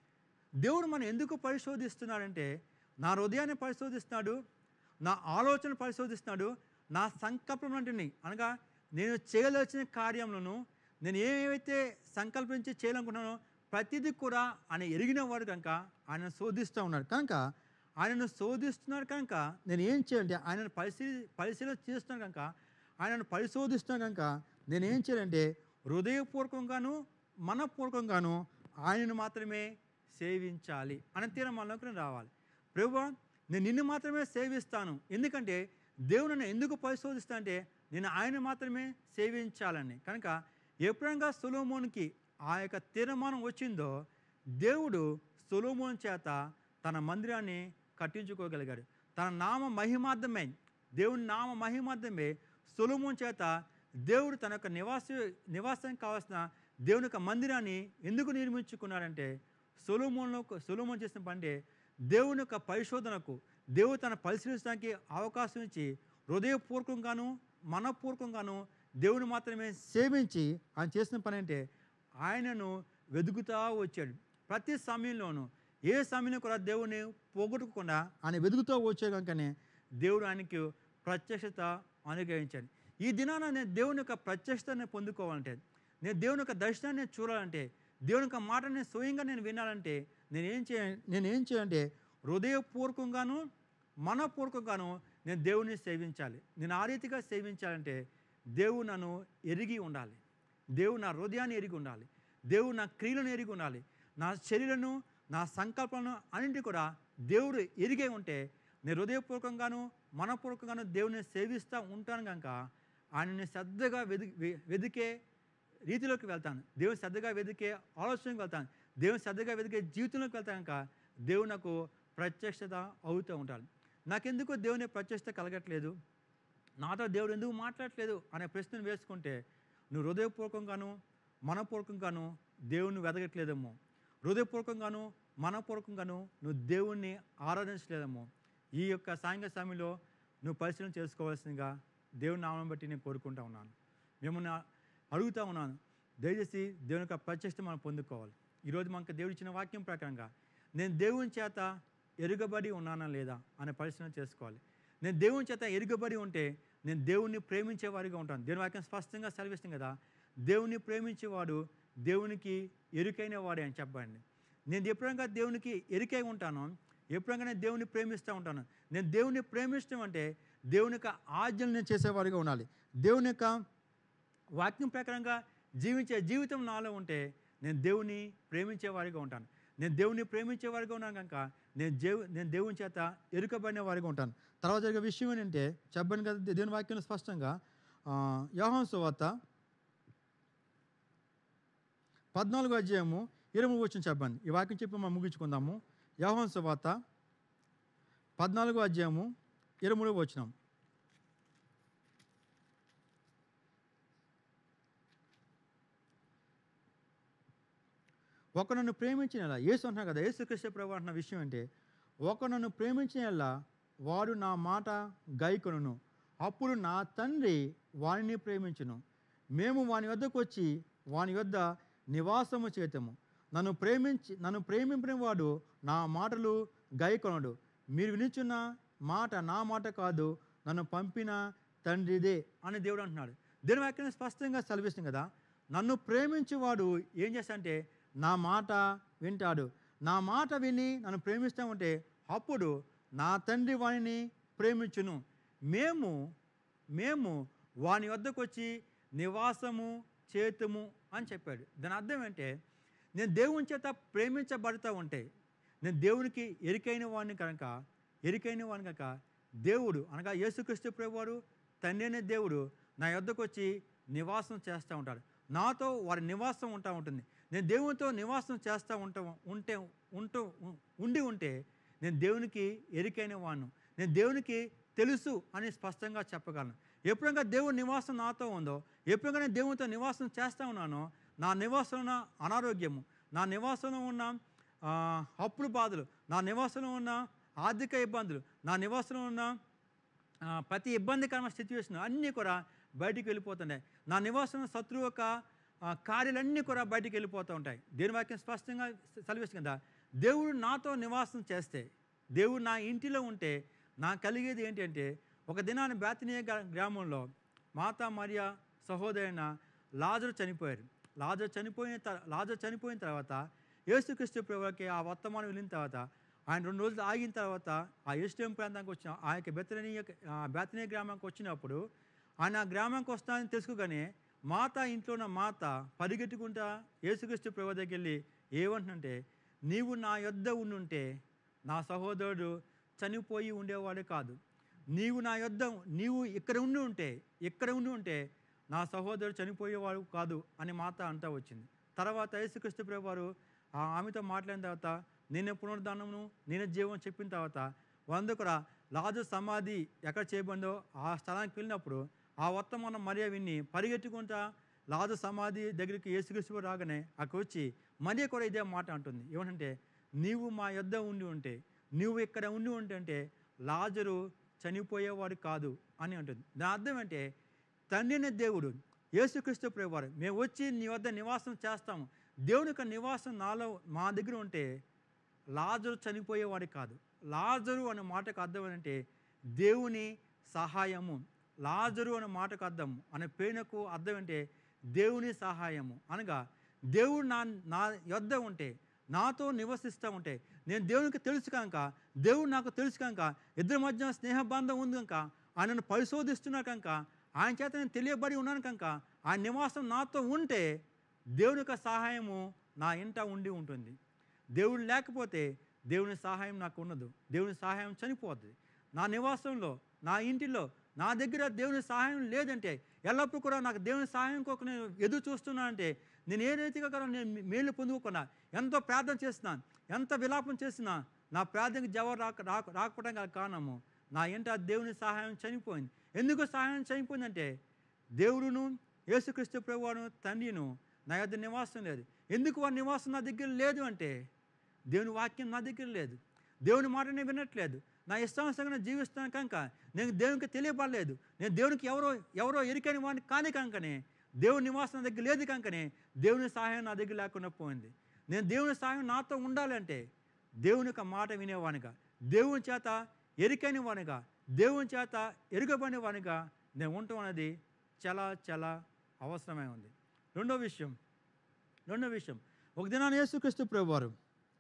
దేవుడు మనం ఎందుకు పరిశోధిస్తున్నాడంటే నా హృదయాన్ని పరిశోధిస్తున్నాడు నా ఆలోచన పరిశోధిస్తున్నాడు నా సంకల్పంటిని అనగా నేను చేయదలిచిన కార్యములను నేను ఏవైతే సంకల్పించి చేయాలనుకుంటున్నానో ప్రతిదీ కూడా ఆయన ఎరిగిన వాడు కనుక ఆయన శోధిస్తూ ఉన్నాడు కనుక ఆయనను శోధిస్తున్నాడు కనుక నేను ఏం చేయాలంటే ఆయనను పరిశీలి పరిశీలన చేస్తున్నాను కనుక ఆయనను పరిశోధిస్తున్నాను కనుక నేను ఏం చేయాలంటే హృదయపూర్వకంగాను మనపూర్వకంగాను ఆయనను మాత్రమే సేవించాలి అనే తీర్మానంలోకి రావాలి ప్రభు నేను నిన్ను మాత్రమే సేవిస్తాను ఎందుకంటే దేవుడు నన్ను ఎందుకు పరిశోధిస్తా అంటే నేను ఆయన మాత్రమే సేవించాలని కనుక ఎప్పుడంగా సొలోమోన్కి ఆ యొక్క తీర్మానం వచ్చిందో దేవుడు సొలోమోన్ చేత తన మందిరాన్ని కట్టించుకోగలిగాడు తన నామ మహిమార్థమే దేవుని నామ మహిమార్థమే సొలోమోన్ చేత దేవుడు తన యొక్క నివాస నివాసానికి కావాల్సిన దేవుని యొక్క మందిరాన్ని ఎందుకు నిర్మించుకున్నాడంటే సొలోమోన్లో సొలోమోన్ చేసిన పంటే దేవుని యొక్క పరిశోధనకు దేవుడు తన పరిశీలించడానికి అవకాశం ఇచ్చి హృదయపూర్వకంగాను మనపూర్వకంగాను దేవుని మాత్రమే సేవించి ఆయన చేసిన పని అంటే ఆయనను వెతుకుతా వచ్చాడు ప్రతి సమయంలోనూ ఏ సమయంలో కూడా దేవుని పోగొట్టుకోకుండా ఆయన వెతుకుతూ వచ్చే కనుకనే దేవుడు ఆయనకి ప్రత్యక్షత అనుగ్రహించాడు ఈ దినాన నేను దేవుని యొక్క ప్రత్యక్షతని పొందుకోవాలంటే నేను దేవుని యొక్క దర్శనాన్ని చూడాలంటే దేవుని యొక్క మాటని స్వయంగా నేను వినాలంటే నేను ఏం చేయ నేను ఏం చేయాలంటే హృదయపూర్వకంగాను మనపూర్వకంగాను నేను దేవుని సేవించాలి నేను ఆ రీతిగా సేవించాలంటే దేవుడు నన్ను ఎరిగి ఉండాలి దేవుడు నా హృదయాన్ని ఎరిగి ఉండాలి దేవుడు నా క్రియలను ఎరిగి ఉండాలి నా చర్యలను నా సంకల్పాలను అన్నింటి కూడా దేవుడు ఎరిగే ఉంటే నేను హృదయపూర్వకంగాను మనపూర్వకంగాను దేవుని సేవిస్తూ ఉంటాను కనుక ఆయనని శ్రద్ధగా వెది వె- వెదికే రీతిలోకి వెళ్తాను దేవుని శ్రద్ధగా వెదికే ఆలోచనకి వెళ్తాను దేవుని శ్రద్ధగా వెదికే జీవితంలోకి వెళ్తాను కనుక దేవుడు నాకు ప్రత్యక్షత అవుతూ ఉంటాను నాకెందుకు దేవుని ప్రత్యక్షత కలగట్లేదు నాతో దేవుడు ఎందుకు మాట్లాడట్లేదు అనే ప్రశ్నను వేసుకుంటే నువ్వు హృదయపూర్వకంగాను మనపూర్వకంగాను దేవుణ్ణి వెదగట్లేదేమో హృదయపూర్వకంగాను మనపూర్వకంగాను నువ్వు దేవుణ్ణి ఆరాధించలేదేమో ఈ యొక్క సాయంకాల సమయంలో నువ్వు పరిశీలన చేసుకోవాల్సిందిగా దేవుని నామం బట్టి నేను కోరుకుంటా ఉన్నాను మిమ్మల్ని అడుగుతా ఉన్నాను దయచేసి దేవుని యొక్క ప్రత్యక్షత మనం పొందుకోవాలి ఈరోజు మనకు దేవుడు ఇచ్చిన వాక్యం ప్రకారంగా నేను దేవుని చేత ఎరుగబడి ఉన్నానా లేదా అనే పరిశీలన చేసుకోవాలి నేను దేవుని చేత ఎరుగబడి ఉంటే నేను దేవుణ్ణి ప్రేమించే వారిగా ఉంటాను దేవుని వాక్యం స్పష్టంగా సెలవిస్తుంది కదా దేవుణ్ణి ప్రేమించేవాడు దేవునికి ఎరుకైన వాడే అని చెప్పండి నేను ఎప్పుడంగా దేవునికి ఎరుకై ఉంటానో ఎప్పుడంగా నేను దేవుని ప్రేమిస్తూ ఉంటాను నేను దేవుని ప్రేమించడం అంటే దేవుని యొక్క ఆజ్ఞలు నేను చేసేవారిగా ఉండాలి దేవుని యొక్క వాక్యం ప్రకారంగా జీవించే జీవితం నాలో ఉంటే నేను దేవుని ప్రేమించేవారిగా ఉంటాను నేను దేవుని ప్రేమించేవారిగా ఉన్నాను కనుక నేను దేవు నేను దేవుని చేత ఎరుకబడిన వారిగా ఉంటాను తర్వాత జరిగే విషయం ఏంటంటే చెప్పాను కదా దేవుని వాక్యం స్పష్టంగా యోహం సువార్త పద్నాలుగో అధ్యాయము ఇరవై వచ్చిన చెప్పండి ఈ వాక్యం చెప్పి మనం ముగించుకుందాము యోహం సువార్త పద్నాలుగో అధ్యాయము ఇరవై మూడవ వచ్చినాం ఒక నన్ను ప్రేమించిన ఎలా యేసు అంటున్నా కదా యేసుక్రీస్తు ప్రభు అంటున్న విషయం అంటే ఒక నన్ను ప్రేమించిన ఎలా వాడు నా మాట గైకొనును అప్పుడు నా తండ్రి వానిని ప్రేమించును మేము వాని వద్దకు వచ్చి వాని వద్ద నివాసము చేతము నన్ను ప్రేమించి నన్ను ప్రేమింపిన వాడు నా మాటలు గైకొనడు మీరు వినిచున్న మాట నా మాట కాదు నన్ను పంపిన తండ్రిదే అని దేవుడు అంటున్నాడు దేవుని వాక్యం స్పష్టంగా సెలవిస్తుంది కదా నన్ను ప్రేమించేవాడు ఏం చేస్తాడంటే నా మాట వింటాడు నా మాట విని నన్ను ప్రేమిస్తూ ఉంటే అప్పుడు నా తండ్రి వాణిని ప్రేమించును మేము మేము వాని వద్దకు వచ్చి నివాసము చేతుము అని చెప్పాడు దాని అర్థం ఏంటంటే నేను దేవుని చేత ప్రేమించబడుతూ ఉంటే నేను దేవునికి ఎరికైన వాడిని కనుక ఎరికైన వాడిని కనుక దేవుడు అనగా యేసుక్రీస్తు ప్రభువారు తండ్రి అనే దేవుడు నా యొద్దకు వచ్చి నివాసం చేస్తూ ఉంటాడు నాతో వారి నివాసం ఉంటా ఉంటుంది నేను దేవునితో నివాసం చేస్తూ ఉంటా ఉంటే ఉంటూ ఉండి ఉంటే నేను దేవునికి ఎరికైన వాడిను నేను దేవునికి తెలుసు అని స్పష్టంగా చెప్పగలను ఎప్పుడైనా దేవుని నివాసం నాతో ఉందో ఎప్పుడైనా నేను దేవునితో నివాసం చేస్తూ ఉన్నానో నా నివాసంలో ఉన్న అనారోగ్యము నా నివాసంలో ఉన్న ఆ, అప్పుల బాధలు నా నివాసంలో ఉన్న ఆర్థిక ఇబ్బందులు నా నివాసంలో ఉన్న ఆ, ప్రతి ఇబ్బందికరమైన సిచ్యువేషన్ అన్నీ కూడా బయటికి వెళ్ళిపోతున్నాయి నా నివాసం శత్రువు యొక్క ఆ, కార్యాలన్నీ కూడా బయటికి వెళ్ళిపోతూ ఉంటాయి దేని వాక్యం స్పష్టంగా సెలవిస్తుంది కదా దేవుడు నాతో నివాసం చేస్తే దేవుడు నా ఇంటిలో ఉంటే నాకు కలిగేది ఏంటంటే ఒక దినాన్ని బేతనీయ గ్రా- గ్రామంలో మాతా మరియా సహోదరైన లాజరు చనిపోయారు లాజరు చనిపోయిన తర్- లాజరు చనిపోయిన తర్వాత యేసుక్రీస్తు ప్రభుకి ఆ వర్తమానం వెళ్ళిన తర్వాత ఆయన రెండు రోజులు ఆగిన తర్వాత ఆ ఎస్టేం ప్రాంతానికి వచ్చిన ఆ యొక్క బెతనీయ బెతనీయ గ్రామానికి వచ్చినప్పుడు ఆయన ఆ గ్రామానికి వస్తానని తెలుసుకోగానే మాత ఇంట్లో ఉన్న మాత పరిగెట్టుకుంటా యేసుక్రీస్తు ప్రభు దగ్గరికి వెళ్ళి ఏమంటుంటే నీవు నా యొద్ద ఉండుంటే నా సహోదరుడు చనిపోయి ఉండేవాడే కాదు నీవు నా యొద్ద నీవు ఇక్కడ ఉండి ఉంటే ఇక్కడ ఉండి ఉంటే నా సహోదరుడు చనిపోయేవాడు కాదు అని మాత అంటా వచ్చింది తర్వాత యేసుక్రీస్తు ప్రభు వారు ఆ ఆమెతో మాట్లాడిన తర్వాత నేనే పునరుద్ధానమును నేనే జీవం చెప్పిన తర్వాత వంద కూడా లాజు సమాధి ఎక్కడ చేయబడిందో ఆ స్థలానికి వెళ్ళినప్పుడు ఆ వర్తమానం మరియ విని పరిగెట్టుకుంటా లాజు సమాధి దగ్గరికి యేసుక్రీస్తు వారు రాగానే అక్కడ వచ్చి మరియ కూడా ఇదే మాట అంటుంది ఏమంటే నీవు మా యొద్ద ఉండి ఉంటే నువ్వు ఇక్కడ ఉండి ఉంటే అంటే లాజరు చనిపోయేవాడు కాదు అని అంటుంది దాని అర్థం అంటే తండ్రిని దేవుడు యేసుక్రీస్తు ప్రభువారు మేము వచ్చి నీ వద్ద నివాసం చేస్తాము దేవుని యొక్క నివాసం నాలో మా దగ్గర ఉంటే లాజరు చనిపోయేవాడు కాదు లాజరు అనే మాటకు అర్థం ఏంటంటే దేవుని సహాయము లాజరు అనే మాటకు అర్థం అనే పేరునకు అర్థం అంటే దేవుని సహాయము అనగా దేవుడు నా నా యొద్ద ఉంటే నాతో నివసిస్తూ ఉంటే నేను దేవునికి తెలుసు కనుక దేవుడు నాకు తెలుసు కనుక ఇద్దరి మధ్య స్నేహబంధం ఉంది కనుక ఆయనను పరిశోధిస్తున్నా కనుక ఆయన చేత నేను తెలియబడి ఉన్నాను కనుక ఆయన నివాసం నాతో ఉంటే దేవుని యొక్క సహాయము నా ఇంట ఉండి ఉంటుంది దేవుడు లేకపోతే దేవుని సహాయం నాకు ఉండదు దేవుని సహాయం చనిపోద్ది నా నివాసంలో నా ఇంటిలో నా దగ్గర దేవుని సహాయం లేదంటే ఎల్లప్పుడూ కూడా నాకు దేవుని సహాయం కోసం నేను ఎదురు చూస్తున్నానంటే నేను ఏ రీతిగా కూడా నేను మేలు పొందుకోకుండా ఎంతో ప్రార్థన చేస్తున్నాను ఎంత విలాపం చేసినా నా ప్రార్థనకి జవాబు రాక రాక రాకపోవడం గల కారణము నా ఇంట దేవుని సహాయం చనిపోయింది ఎందుకు సహాయం చనిపోయిందంటే దేవుడును యేసుక్రీస్తు ప్రభువాను తండ్రిను నా యొద్ద నివాసం లేదు ఎందుకు వారి నివాసం నా దగ్గర లేదు అంటే దేవుని వాక్యం నా దగ్గర లేదు దేవుని మాట నేను వినట్లేదు నా ఇష్టానుసంగా నేను జీవిస్తాను కనుక నేను దేవునికి తెలియపడలేదు నేను దేవునికి ఎవరో ఎవరో ఎరికని వాడిని కాని కనుకనే దేవుని నివాసం నా దగ్గర లేదు కనుకనే దేవుని సహాయం నా దగ్గర లేకుండా పోయింది నేను దేవుని సహాయం నాతో ఉండాలంటే దేవుని యొక్క మాట వినేవానిగా దేవుని చేత ఎరికైన వానిగా దేవుని చేత ఎరుగబడిన వానిగా నేను ఉండటం అనేది చాలా చాలా అవసరమై ఉంది రెండో విషయం రెండో విషయం ఒక దినాన్ని యేసుక్రీస్తు ప్రభు వారు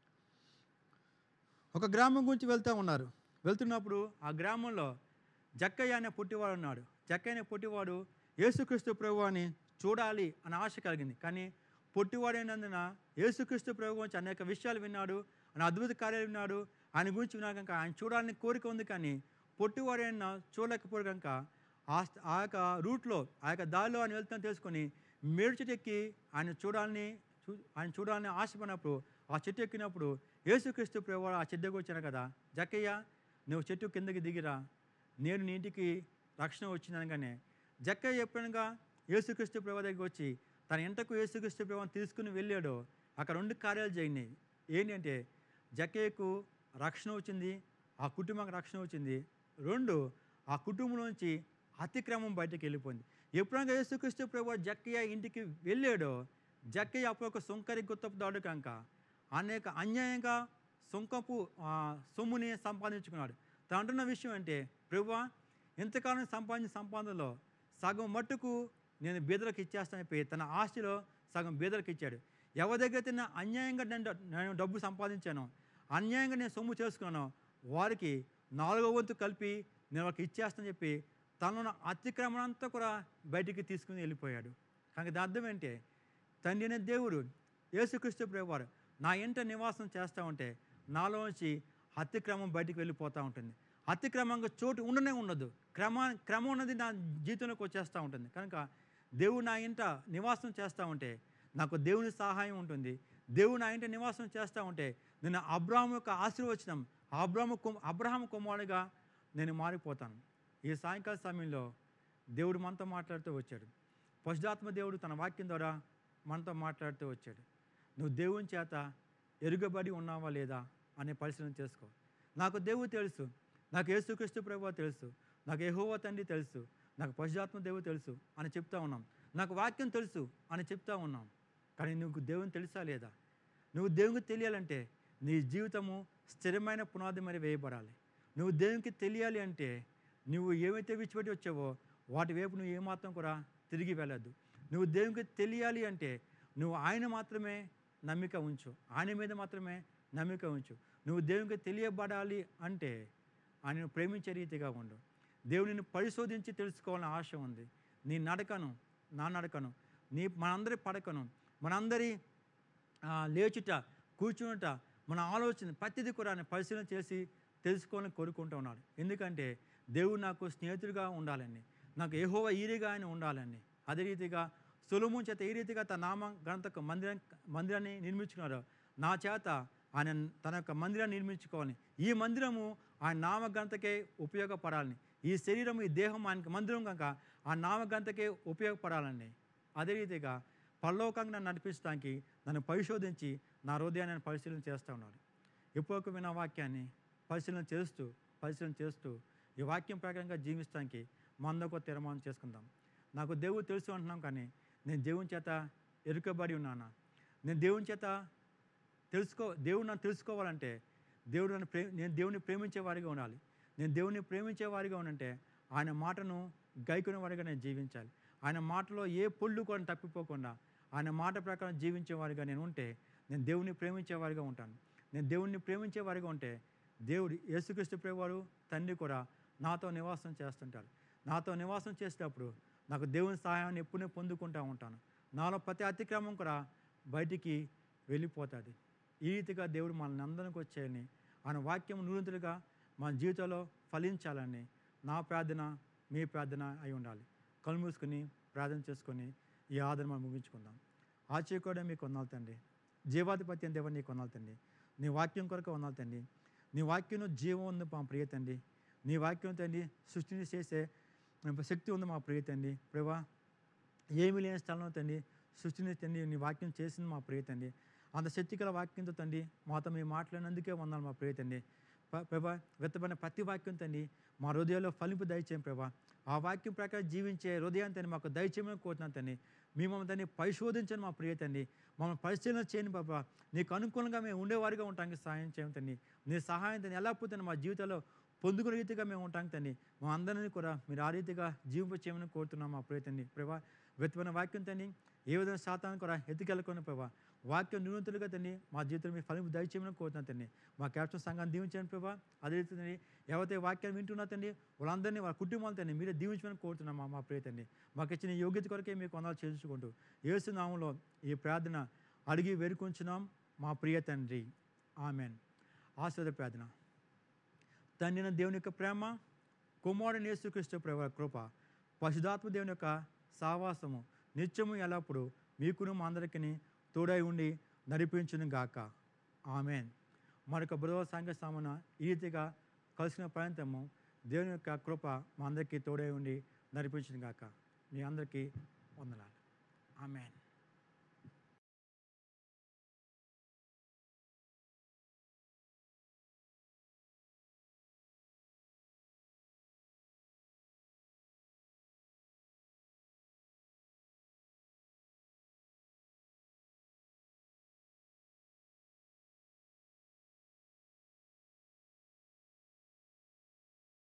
ఒక గ్రామం గురించి వెళ్తూ ఉన్నారు వెళ్తున్నప్పుడు ఆ గ్రామంలో జక్కయ్య అనే పుట్టివాడు ఉన్నాడు జక్కయ్య అనే పుట్టివాడు యేసుక్రీస్తు ప్రభు అని చూడాలి అని ఆశ కలిగింది కానీ పొట్టివాడైనందున యేసుక్రీస్తు ప్రభు గురించి అనేక విషయాలు విన్నాడు ఆయన అద్భుత కార్యాలు విన్నాడు ఆయన గురించి విన్నాడు కనుక ఆయన చూడాలని కోరిక ఉంది కానీ పొట్టివాడైన చూడలేకపోయాడు కనుక ఆ స్థ- ఆ యొక్క రూట్లో ఆ యొక్క దారిలో ఆయన వెళ్తాను తెలుసుకొని మేడు చెట్టు ఎక్కి ఆయన చూడాలని చూ ఆయన చూడాలని ఆశపడినప్పుడు ఆ చెట్టు ఎక్కినప్పుడు యేసుక్రీస్తు ప్రభు ఆ చెట్టు దగ్గర వచ్చాను కదా జక్కయ్య నువ్వు చెట్టు కిందకి దిగిరా నేను నీ ఇంటికి రక్షణ వచ్చిందనగానే జక్కయ్య ఎప్పుడనగా యేసుక్రీస్తు ప్రభు దగ్గరికి వచ్చి తన ఇంటకు యేసుక్రీస్తు ప్రభుని తీసుకుని వెళ్ళాడో అక్కడ రెండు కార్యాలు జరిగినాయి ఏంటంటే జక్కయ్యకు రక్షణ వచ్చింది ఆ కుటుంబానికి రక్షణ వచ్చింది రెండు ఆ కుటుంబం నుంచి అతిక్రమం బయటకు వెళ్ళిపోయింది ఎప్పుడైనా యేసుక్రీస్తు ప్రభు జక్కయ్య ఇంటికి వెళ్ళాడో జక్కయ్య అప్పుడు ఒక సొంకరి గుత్తపు దాడు కనుక అనేక అన్యాయంగా సొంకపు ఆ, సొమ్ముని సంపాదించుకున్నాడు తను అంటున్న విషయం అంటే ప్రభువా ఎంతకాలం సంపాదించిన సంపాదనలో సగం మట్టుకు నేను బీదలకు ఇచ్చేస్తాను చెప్పి తన ఆస్తిలో సగం బీదలకు ఇచ్చాడు ఎవరి దగ్గర అయితే నా అన్యాయంగా నేను డ- నేను డబ్బు సంపాదించానో అన్యాయంగా నేను సొమ్ము చేసుకున్నానో వారికి నాలుగో వంతు కలిపి నేను వాళ్ళకి ఇచ్చేస్తానని చెప్పి తనలో అతిక్రమణ అంతా కూడా బయటికి తీసుకుని వెళ్ళిపోయాడు కానీ దాని అర్థం ఏంటి తండ్రి అనే దేవుడు యేసుక్రీస్తు ప్రభువారు నా ఇంట నివాసం చేస్తూ ఉంటే నాలోంచి అతిక్రమం బయటికి వెళ్ళిపోతూ ఉంటుంది అతిక్రమంగా చోటు ఉండనే ఉండదు క్రమ క్రమం ఉన్నది నా జీవితంలోకి వచ్చేస్తూ ఉంటుంది కనుక దేవుడు నా ఇంట నివాసం చేస్తూ ఉంటే నాకు దేవుని సహాయం ఉంటుంది దేవుడు నా ఇంట నివాసం చేస్తూ ఉంటే నేను అబ్రాహం యొక్క ఆశీర్వచనం అబ్రాహము కుమ అబ్రహాం కుమారుడిగా నేను మారిపోతాను ఈ సాయంకాల సమయంలో దేవుడు మనతో మాట్లాడుతూ వచ్చాడు పశుధాత్మ దేవుడు తన వాక్యం ద్వారా మనతో మాట్లాడుతూ వచ్చాడు నువ్వు దేవుని చేత ఎరుగబడి ఉన్నావా లేదా అనే పరిశీలన చేసుకో నాకు దేవుడు తెలుసు నాకు యేసుక్రీస్తు ప్రభు తెలుసు నాకు యెహోవా తండ్రి తెలుసు నాకు పశుధాత్మ దేవుడు తెలుసు అని చెప్తా ఉన్నాం నాకు వాక్యం తెలుసు అని చెప్తా ఉన్నాం కానీ నువ్వు దేవుని తెలుసా లేదా నువ్వు దేవునికి తెలియాలంటే నీ జీవితము స్థిరమైన పునాది మరి వేయబడాలి నువ్వు దేవునికి తెలియాలి అంటే నువ్వు ఏమైతే విడిచిపెట్టి వచ్చావో వాటి వైపు నువ్వు ఏమాత్రం కూడా తిరిగి వెళ్ళద్దు నువ్వు దేవునికి తెలియాలి అంటే నువ్వు ఆయన మాత్రమే నమ్మిక ఉంచు ఆయన మీద మాత్రమే నమ్మిక ఉంచు నువ్వు దేవునికి తెలియబడాలి అంటే ఆయనను ప్రేమించే రీతిగా ఉండు దేవునిని పరిశోధించి తెలుసుకోవాలని ఆశ ఉంది నీ నడకను నా నడకను నీ మనందరి పడకను మనందరి ఆ, లేచుట కూర్చునుట మన ఆలోచన ప్రతిదీ కూడా ఆయన పరిశీలన చేసి తెలుసుకోవాలని కోరుకుంటూ ఉన్నాడు ఎందుకంటే దేవుడు నాకు స్నేహితుడిగా ఉండాలని నాకు ఏహోవ ఈరిగా ఆయన ఉండాలని అదే రీతిగా సులభం చేత ఏ రీతిగా తన నామ గణతకు మందిరం మందిరాన్ని నిర్మించుకున్నారో నా చేత ఆయన తన యొక్క మందిరాన్ని నిర్మించుకోవాలని ఈ మందిరము ఆయన నామ గణతకే ఉపయోగపడాలని ఈ శరీరం ఈ దేహం ఆయనకి మందిరం కనుక ఆ నామ గణతకే ఉపయోగపడాలని అదే రీతిగా పరలోకంగా నన్ను నడిపించడానికి నన్ను పరిశోధించి నా హృదయాన్ని నేను పరిశీలన చేస్తూ ఉన్నాడు ఇప్పుడు విన్న వాక్యాన్ని పరిశీలన చేస్తూ పరిశీలన చేస్తూ ఈ వాక్యం ప్రకారంగా జీవిస్తానికి మందకు తీర్మానం చేసుకుందాం నాకు దేవుడు తెలుసు అంటున్నాం కానీ నేను దేవుని చేత ఎరుకబడి ఉన్నానా నేను దేవుని చేత తెలుసుకో దేవుడు నన్ను తెలుసుకోవాలంటే దేవుడు నన్ను ప్రే నేను దేవుని ప్రేమించే వారిగా ఉండాలి నేను దేవుని ప్రేమించే వారిగా ఉండంటే ఆయన మాటను గైకునే వారిగా నేను జీవించాలి ఆయన మాటలో ఏ పొల్లు కూడా తప్పిపోకుండా ఆయన మాట ప్రకారం జీవించే వారిగా నేను ఉంటే నేను దేవుని ప్రేమించే వారిగా ఉంటాను నేను దేవుణ్ణి ప్రేమించే వారిగా ఉంటే దేవుడు యేసుక్రీస్తు ప్రేవారు తండ్రి కూడా నాతో నివాసం చేస్తుంటారు నాతో నివాసం చేసేటప్పుడు నాకు దేవుని సహాయాన్ని ఎప్పుడూ పొందుకుంటూ ఉంటాను నాలో ప్రతి అతిక్రమం కూడా బయటికి వెళ్ళిపోతుంది ఈ రీతిగా దేవుడు మనల్ని అందరికి వచ్చేయని ఆయన వాక్యం నూనెతులుగా మన జీవితంలో ఫలించాలని నా ప్రార్థన మీ ప్రార్థన అయి ఉండాలి కళ్ళు మూసుకొని ప్రార్థన చేసుకొని ఈ ఆదరణ మనం ముగించుకుందాం ఆశ్చర్యకూడ మీకు వందాలు తండ్రి జీవాధిపతి అని దేవుడు నీకు వందాలు తండ్రి నీ వాక్యం కొరకు వందాలు తండ్రి నీ వాక్యం జీవం ఉంది మా ప్రియ తండ్రి నీ వాక్యం తండ్రి సృష్టిని చేసే శక్తి ఉంది మా ప్రియ తండ్రి ప్రభా ఏమీ లేని స్థలంలో తండ్రి సృష్టిని తండ్రి నీ వాక్యం చేసింది మా ప్రియ తండ్రి అంత శక్తిగల వాక్యంతో తండ్రి మాతో మీ మాట్లాడినందుకే వందాలు మా ప్రియ తండ్రి ప- ప్రభా వ్యక్తపడిన ప్రతి వాక్యం తండ్రి మా హృదయంలో ఫలింపు దయచేయం ప్రభా ఆ వాక్యం ప్రకారం జీవించే హృదయాన్ని తండ్రి మాకు దయచేయమని కోరుతున్నాను తండ్రి మీ మమ్మల్ని తండ్రి పరిశోధించండి మా ప్రియ తండ్రి మమ్మల్ని పరిశీలన చేయండి బాబా నీకు అనుకూలంగా మేము ఉండేవారిగా ఉంటానికి సహాయం చేయం తండ్రి నీ సహాయం తండ్రి ఎలా పోతే మా జీవితంలో పొందుకునే రీతిగా మేము ఉంటాం తండ్రి మా అందరినీ కూడా మీరు ఆ రీతిగా జీవింప చేయమని కోరుతున్నాం మా ప్రియ తండ్రి ప్రభా వ్యక్తమైన వాక్యం తండ్రి ఏ విధంగా శాతాన్ని కూడా ఎత్తుకెళ్ళకొని ప్రభా వాక్యం నిరంతరుగా తండ్రి మా జీవితంలో మీ ఫలింపు దయచేయమని కోరుతున్నాను తండ్రి మా క్యాప్టెన్ సంఘాన్ని దీవించండి ప్రభా అదే రీతి తండ్రి ఎవరైతే వాక్యాన్ని వింటున్నా తండ్రి వాళ్ళందరినీ వాళ్ళ కుటుంబాలు తండ్రి మీరే దీవించమని కోరుతున్నాం మా మా ప్రియ తండ్రి మాకు ఇచ్చిన యోగ్యత కొరకే మీకు వందలు చేసుకుంటూ యేసు నామంలో ఈ ప్రార్థన అడిగి వేరుకుంటున్నాం మా ప్రియ తండ్రి ఆమెన్ ఆశ్రద ప్రార్థన తండ్రిన దేవుని యొక్క ప్రేమ కుమారుని యేసుక్రీస్తు ప్రభు కృప పశుధాత్మ దేవుని యొక్క సావాసము నిత్యము ఎల్లప్పుడు మీకును మా అందరికీ తోడై ఉండి నడిపించును గాక ఆమెన్ మరొక బుధవ సంఘ సామన ఈ రీతిగా కలిసిన ప్రాంతము దేవుని యొక్క కృప మా అందరికీ తోడై ఉండి నడిపించును గాక మీ అందరికీ వందనాలు ఆమెన్